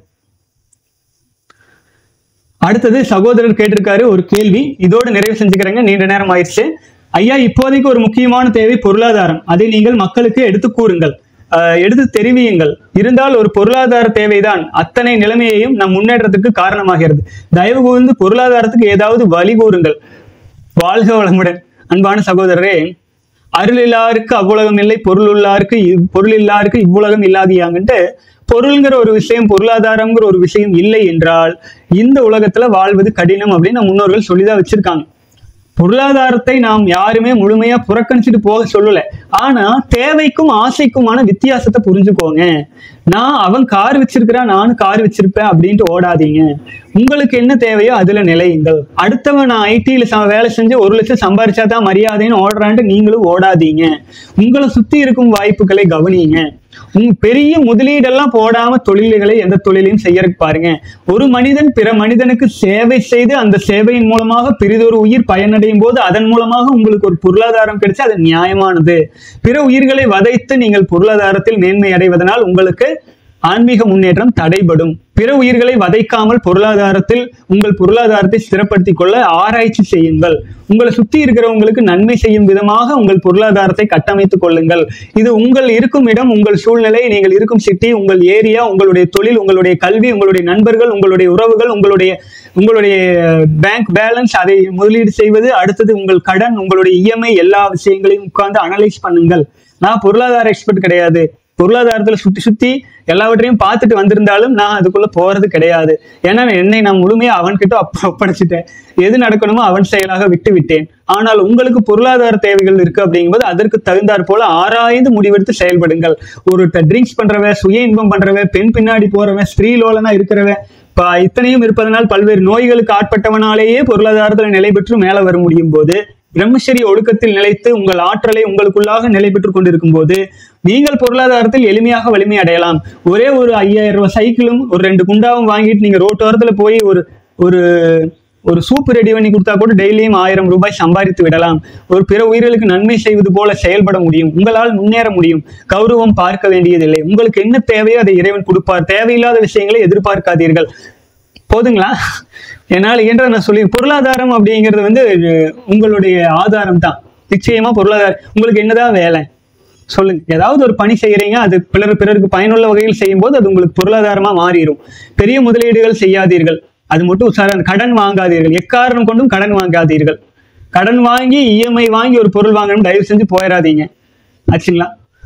அடுத்தது சகோதரர் கேட்டிருக்காரு ஒரு கேள்வி இதோட நிறைவு செஞ்சுக்கிறேங்க நீண்ட நேரம் ஆயிடுச்சு ஐயா இப்போதைக்கு ஒரு முக்கியமான தேவை பொருளாதாரம் அதை நீங்கள் மக்களுக்கு எடுத்து கூறுங்கள் ஆஹ் எடுத்து தெரிவியுங்கள் இருந்தால் ஒரு பொருளாதார தேவைதான் அத்தனை நிலைமையையும் நம் முன்னேற்றத்துக்கு காரணமாகிறது தயவு கூர்ந்து பொருளாதாரத்துக்கு ஏதாவது வழி கூறுங்கள் வாழ்க வளமுடன் அன்பான சகோதரரே அருள் இல்லாருக்கு அவ்வுலகம் இல்லை பொருள் உள்ளாருக்கு இவ்- பொருள் இல்லாருக்கு இவ்வுலகம் இல்லாதியாங்கன்ட்டு பொருள்ங்கிற ஒரு விஷயம் பொருளாதாரம்ங்கிற ஒரு விஷயம் இல்லை என்றால் இந்த உலகத்துல வாழ்வது கடினம் அப்படின்னு நம்ம முன்னோர்கள் சொல்லிதான் வச்சிருக்காங்க பொருளாதாரத்தை நாம் யாருமே முழுமையா புறக்கணிச்சுட்டு போக சொல்லல ஆனா தேவைக்கும் ஆசைக்குமான வித்தியாசத்தை புரிஞ்சுக்கோங்க நான் அவன் கார் வச்சிருக்கிறான் நானும் கார் வச்சிருப்பேன் அப்படின்ட்டு ஓடாதீங்க உங்களுக்கு என்ன தேவையோ அதுல நிலையுங்கள் அடுத்தவன் நான் ஐடியில வேலை செஞ்சு ஒரு லட்சம் சம்பாரிச்சா தான் மரியாதைன்னு ஓடுறான்ட்டு நீங்களும் ஓடாதீங்க உங்களை சுத்தி இருக்கும் வாய்ப்புகளை கவனியுங்க உங்க பெரிய முதலீடெல்லாம் போடாம தொழில்களை எந்த தொழிலையும் செய்யறதுக்கு பாருங்க ஒரு மனிதன் பிற மனிதனுக்கு சேவை செய்து அந்த சேவையின் மூலமாக பெரிதொரு உயிர் பயனடையும் போது அதன் மூலமாக உங்களுக்கு ஒரு பொருளாதாரம் கிடைச்சு அது நியாயமானது பிற உயிர்களை வதைத்து நீங்கள் பொருளாதாரத்தில் மேன்மை அடைவதனால் உங்களுக்கு ஆன்மீக முன்னேற்றம் தடைபடும் பிற உயிர்களை வதைக்காமல் பொருளாதாரத்தில் உங்கள் பொருளாதாரத்தை ஸ்திரப்படுத்திக் கொள்ள ஆராய்ச்சி செய்யுங்கள் உங்களை சுத்தி இருக்கிறவங்களுக்கு நன்மை செய்யும் விதமாக உங்கள் பொருளாதாரத்தை கட்டமைத்துக் கொள்ளுங்கள் இது உங்கள் இருக்கும் இடம் உங்கள் சூழ்நிலை நீங்கள் இருக்கும் சிட்டி உங்கள் ஏரியா உங்களுடைய தொழில் உங்களுடைய கல்வி உங்களுடைய நண்பர்கள் உங்களுடைய உறவுகள் உங்களுடைய உங்களுடைய பேங்க் பேலன்ஸ் அதை முதலீடு செய்வது அடுத்தது உங்கள் கடன் உங்களுடைய இஎம்ஐ எல்லா விஷயங்களையும் உட்கார்ந்து அனலைஸ் பண்ணுங்கள் நான் பொருளாதார எக்ஸ்பர்ட் கிடையாது பொருளாதாரத்துல சுத்தி சுத்தி எல்லாவற்றையும் பார்த்துட்டு வந்திருந்தாலும் நான் அதுக்குள்ள போறது கிடையாது ஏன்னா என்னை நான் முழுமையா அவன்கிட்ட ஒப்ப- ஒப்படைச்சிட்டேன் எது நடக்கணுமோ அவன் செயலாக விட்டு விட்டேன் ஆனால் உங்களுக்கு பொருளாதார தேவைகள் இருக்கு அப்படிங்கும்போது அதற்கு தகுந்தாற் போல ஆராய்ந்து முடிவெடுத்து செயல்படுங்கள் ஒரு ட்ரிங்க்ஸ் பண்றவன் சுய இன்பம் பண்றவன் பெண் பின்னாடி போறவன் ஸ்திரீலோலனா இருக்கிறவன் இப்ப இத்தனையும் இருப்பதனால் பல்வேறு நோய்களுக்கு ஆட்பட்டவனாலேயே பொருளாதாரத்தில் நிலை பெற்று மேல வர முடியும் போது பிரம்மச்சரிய ஒழுக்கத்தில் நிலைத்து உங்கள் ஆற்றலை உங்களுக்குள்ளாக நிலை பெற்றுக் கொண்டிருக்கும் போது நீங்கள் பொருளாதாரத்தில் எளிமையாக வலிமை அடையலாம் ஒரே ஒரு ஐயாயிரம் ரூபாய் சைக்கிளும் ஒரு ரெண்டு குண்டாவும் வாங்கிட்டு நீங்க ரோட்டோரத்துல போய் ஒரு ஒரு ஒரு சூப் ரெடி பண்ணி கொடுத்தா கூட டெய்லியும் ஆயிரம் ரூபாய் சம்பாதித்து விடலாம் ஒரு பிற உயிர்களுக்கு நன்மை செய்வது போல செயல்பட முடியும் உங்களால் முன்னேற முடியும் கௌரவம் பார்க்க வேண்டியதில்லை உங்களுக்கு என்ன தேவையோ அதை இறைவன் கொடுப்பார் தேவையில்லாத விஷயங்களை எதிர்பார்க்காதீர்கள் போதுங்களா என்னால் இயன்ற நான் சொல்லி பொருளாதாரம் அப்படிங்கிறது வந்து அஹ், உங்களுடைய ஆதாரம் தான் நிச்சயமா பொருளாதாரம் உங்களுக்கு என்னதான் வேலை சொல்லுங்க ஏதாவது ஒரு பணி செய்யறீங்க அது பிறர் பிறருக்கு பயனுள்ள வகையில் செய்யும் போது அது உங்களுக்கு பொருளாதாரமா மாறிடும் பெரிய முதலீடுகள் செய்யாதீர்கள் அது மட்டும் உசாரா கடன் வாங்காதீர்கள் எக்காரணம் கொண்டும் கடன் வாங்காதீர்கள் கடன் வாங்கி இஎம்ஐ வாங்கி ஒரு பொருள் வாங்கணும் தயவு செஞ்சு போயிடாதீங்க ஆச்சுங்களா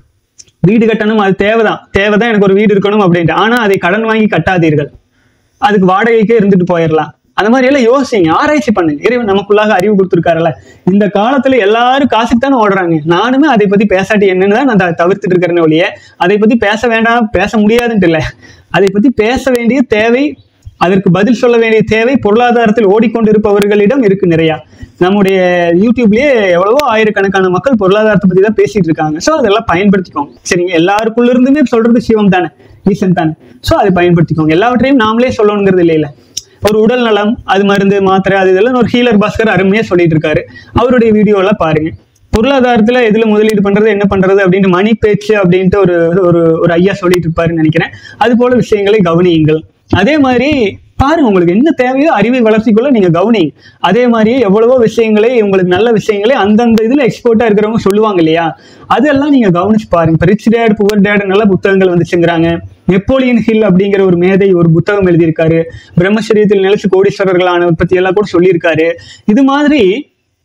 வீடு கட்டணும் அது தேவைதான் தேவைதான் எனக்கு ஒரு வீடு இருக்கணும் அப்படின்ட்டு ஆனா அதை கடன் வாங்கி கட்டாதீர்கள் அதுக்கு வாடகைக்கே இருந்துட்டு போயிடலாம் அந்த மாதிரி எல்லாம் யோசிங்க ஆராய்ச்சி பண்ணுங்க இறைவன் நமக்குள்ளாக அறிவு கொடுத்துருக்காருல்ல இந்த காலத்துல எல்லாரும் காசுக்கு தானே ஓடுறாங்க நானுமே அதை பத்தி பேசாட்டி என்னன்னு தான் நான் த- தவிர்த்துட்டு இருக்கிறேன்னு ஒழிய அதை பத்தி பேச வேண்டாம் பேச முடியாதுன்ட்டு இல்லை அதை பத்தி பேச வேண்டிய தேவை அதற்கு பதில் சொல்ல வேண்டிய தேவை பொருளாதாரத்தில் ஓடிக்கொண்டிருப்பவர்களிடம் இருக்கு நிறையா நம்முடைய யூடியூப்லயே எவ்வளவோ ஆயிரக்கணக்கான மக்கள் பொருளாதாரத்தை பத்தி தான் பேசிட்டு இருக்காங்க ஸோ அதெல்லாம் பயன்படுத்திக்கோங்க சரிங்க எல்லாருக்குள்ள இருந்துமே சொல்றது சிவம் தானே ஈசன் தானே ஸோ அதை பயன்படுத்திக்கோங்க எல்லாவற்றையும் நாமளே சொல்லணுங்கிறது இல்லையில ஒரு உடல் நலம் அது மருந்து மாத்திரை அது இதெல்லாம் ஒரு ஹீலர் பாஸ்கர் அருமையா சொல்லிட்டு இருக்காரு அவருடைய வீடியோ எல்லாம் பாருங்க பொருளாதாரத்துல எதுல முதலீடு பண்றது என்ன பண்றது அப்படின்ட்டு மணி பேச்சு அப்படின்ட்டு ஒரு ஒரு ஒரு ஐயா சொல்லிட்டு இருப்பாருன்னு நினைக்கிறேன் அது போல விஷயங்களை கவனியுங்கள் அதே மாதிரி பாருங்க உங்களுக்கு என்ன தேவையோ அறிவை வளர்ச்சிக்குள்ள நீங்க கவனிங்க அதே மாதிரியே எவ்வளவோ விஷயங்களே உங்களுக்கு நல்ல விஷயங்களே அந்தந்த இதுல எக்ஸ்போர்ட்டா இருக்கிறவங்க சொல்லுவாங்க இல்லையா அதெல்லாம் நீங்க கவனிச்சு பாருங்க இப்போ ரிச் டேட் புவர் டேட் நல்ல புத்தகங்கள் வந்துச்சுங்கிறாங்க நெப்போலியன் ஹில் அப்படிங்கிற ஒரு மேதை ஒரு புத்தகம் எழுதியிருக்காரு பிரம்மச்சரியத்தில் நிலைச்சு கோடீஸ்வரர்களான பத்தி எல்லாம் கூட சொல்லியிருக்காரு இது மாதிரி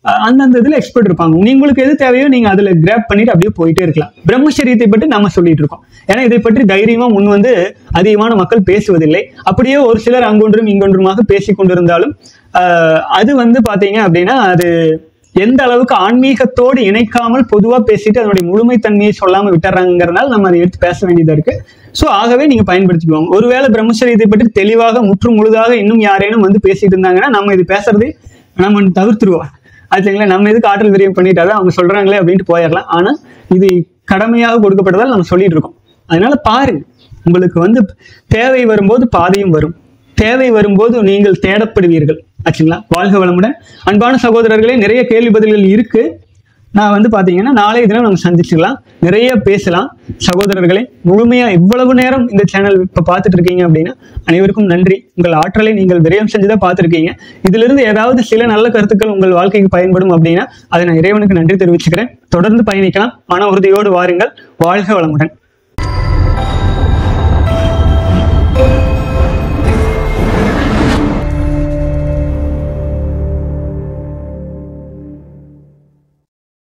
அஹ் அந்தந்த இதுல எக்ஸ்பர்ட் இருப்பாங்க உங்களுக்கு எது தேவையோ நீங்க அதுல கிராப் பண்ணிட்டு அப்படியே போயிட்டே இருக்கலாம் பிரம்மச்சரியத்தை பற்றி நாம சொல்லிட்டு இருக்கோம் ஏன்னா இதை பற்றி தைரியமா முன் வந்து அதிகமான மக்கள் பேசுவதில்லை அப்படியே ஒரு சிலர் அங்கொன்றும் இங்கொன்றுமாக பேசிக் கொண்டிருந்தாலும் அஹ் அது வந்து பாத்தீங்க அப்படின்னா அது எந்த அளவுக்கு ஆன்மீகத்தோடு இணைக்காமல் பொதுவா பேசிட்டு அதனுடைய முழுமைத்தன்மையை சொல்லாம விட்டுறாங்கிறனால நம்ம அதை எடுத்து பேச வேண்டியதா இருக்கு சோ ஆகவே நீங்க பயன்படுத்திக்குவாங்க ஒருவேளை பிரம்மச்சரியத்தை பற்றி தெளிவாக முற்று முழுதாக இன்னும் யாரேனும் வந்து பேசிட்டு இருந்தாங்கன்னா நம்ம இது பேசுறது நம்ம தவிர்த்துருவோம் ஆச்சுங்களா நம்ம எதுக்கு ஆற்றல் விரியம் பண்ணிட்டாதான் அவங்க சொல்றாங்களே அப்படின்ட்டு போயிடலாம் ஆனா இது கடமையாக கொடுக்கப்பட்டதால் நம்ம சொல்லிட்டு இருக்கோம் அதனால பாருங்க உங்களுக்கு வந்து தேவை வரும்போது பாதையும் வரும் தேவை வரும்போது நீங்கள் தேடப்படுவீர்கள் ஆச்சுங்களா வாழ்க வளமுடன் அன்பான சகோதரர்களே நிறைய கேள்வி பதில்கள் இருக்கு நான் வந்து பாத்தீங்கன்னா நாளைய தினம் நம்ம சந்திச்சுக்கலாம் நிறைய பேசலாம் சகோதரர்களே முழுமையா இவ்வளவு நேரம் இந்த சேனல் இப்ப பார்த்துட்டு இருக்கீங்க அப்படின்னா அனைவருக்கும் நன்றி உங்கள் ஆற்றலை நீங்கள் விரயம் செஞ்சுதான் பார்த்துருக்கீங்க இதுல இருந்து ஏதாவது சில நல்ல கருத்துக்கள் உங்கள் வாழ்க்கைக்கு பயன்படும் அப்படின்னா அதை நான் இறைவனுக்கு நன்றி தெரிவிச்சுக்கிறேன் தொடர்ந்து பயணிக்கலாம் மன உறுதியோடு வாருங்கள் வாழ்க வளமுடன்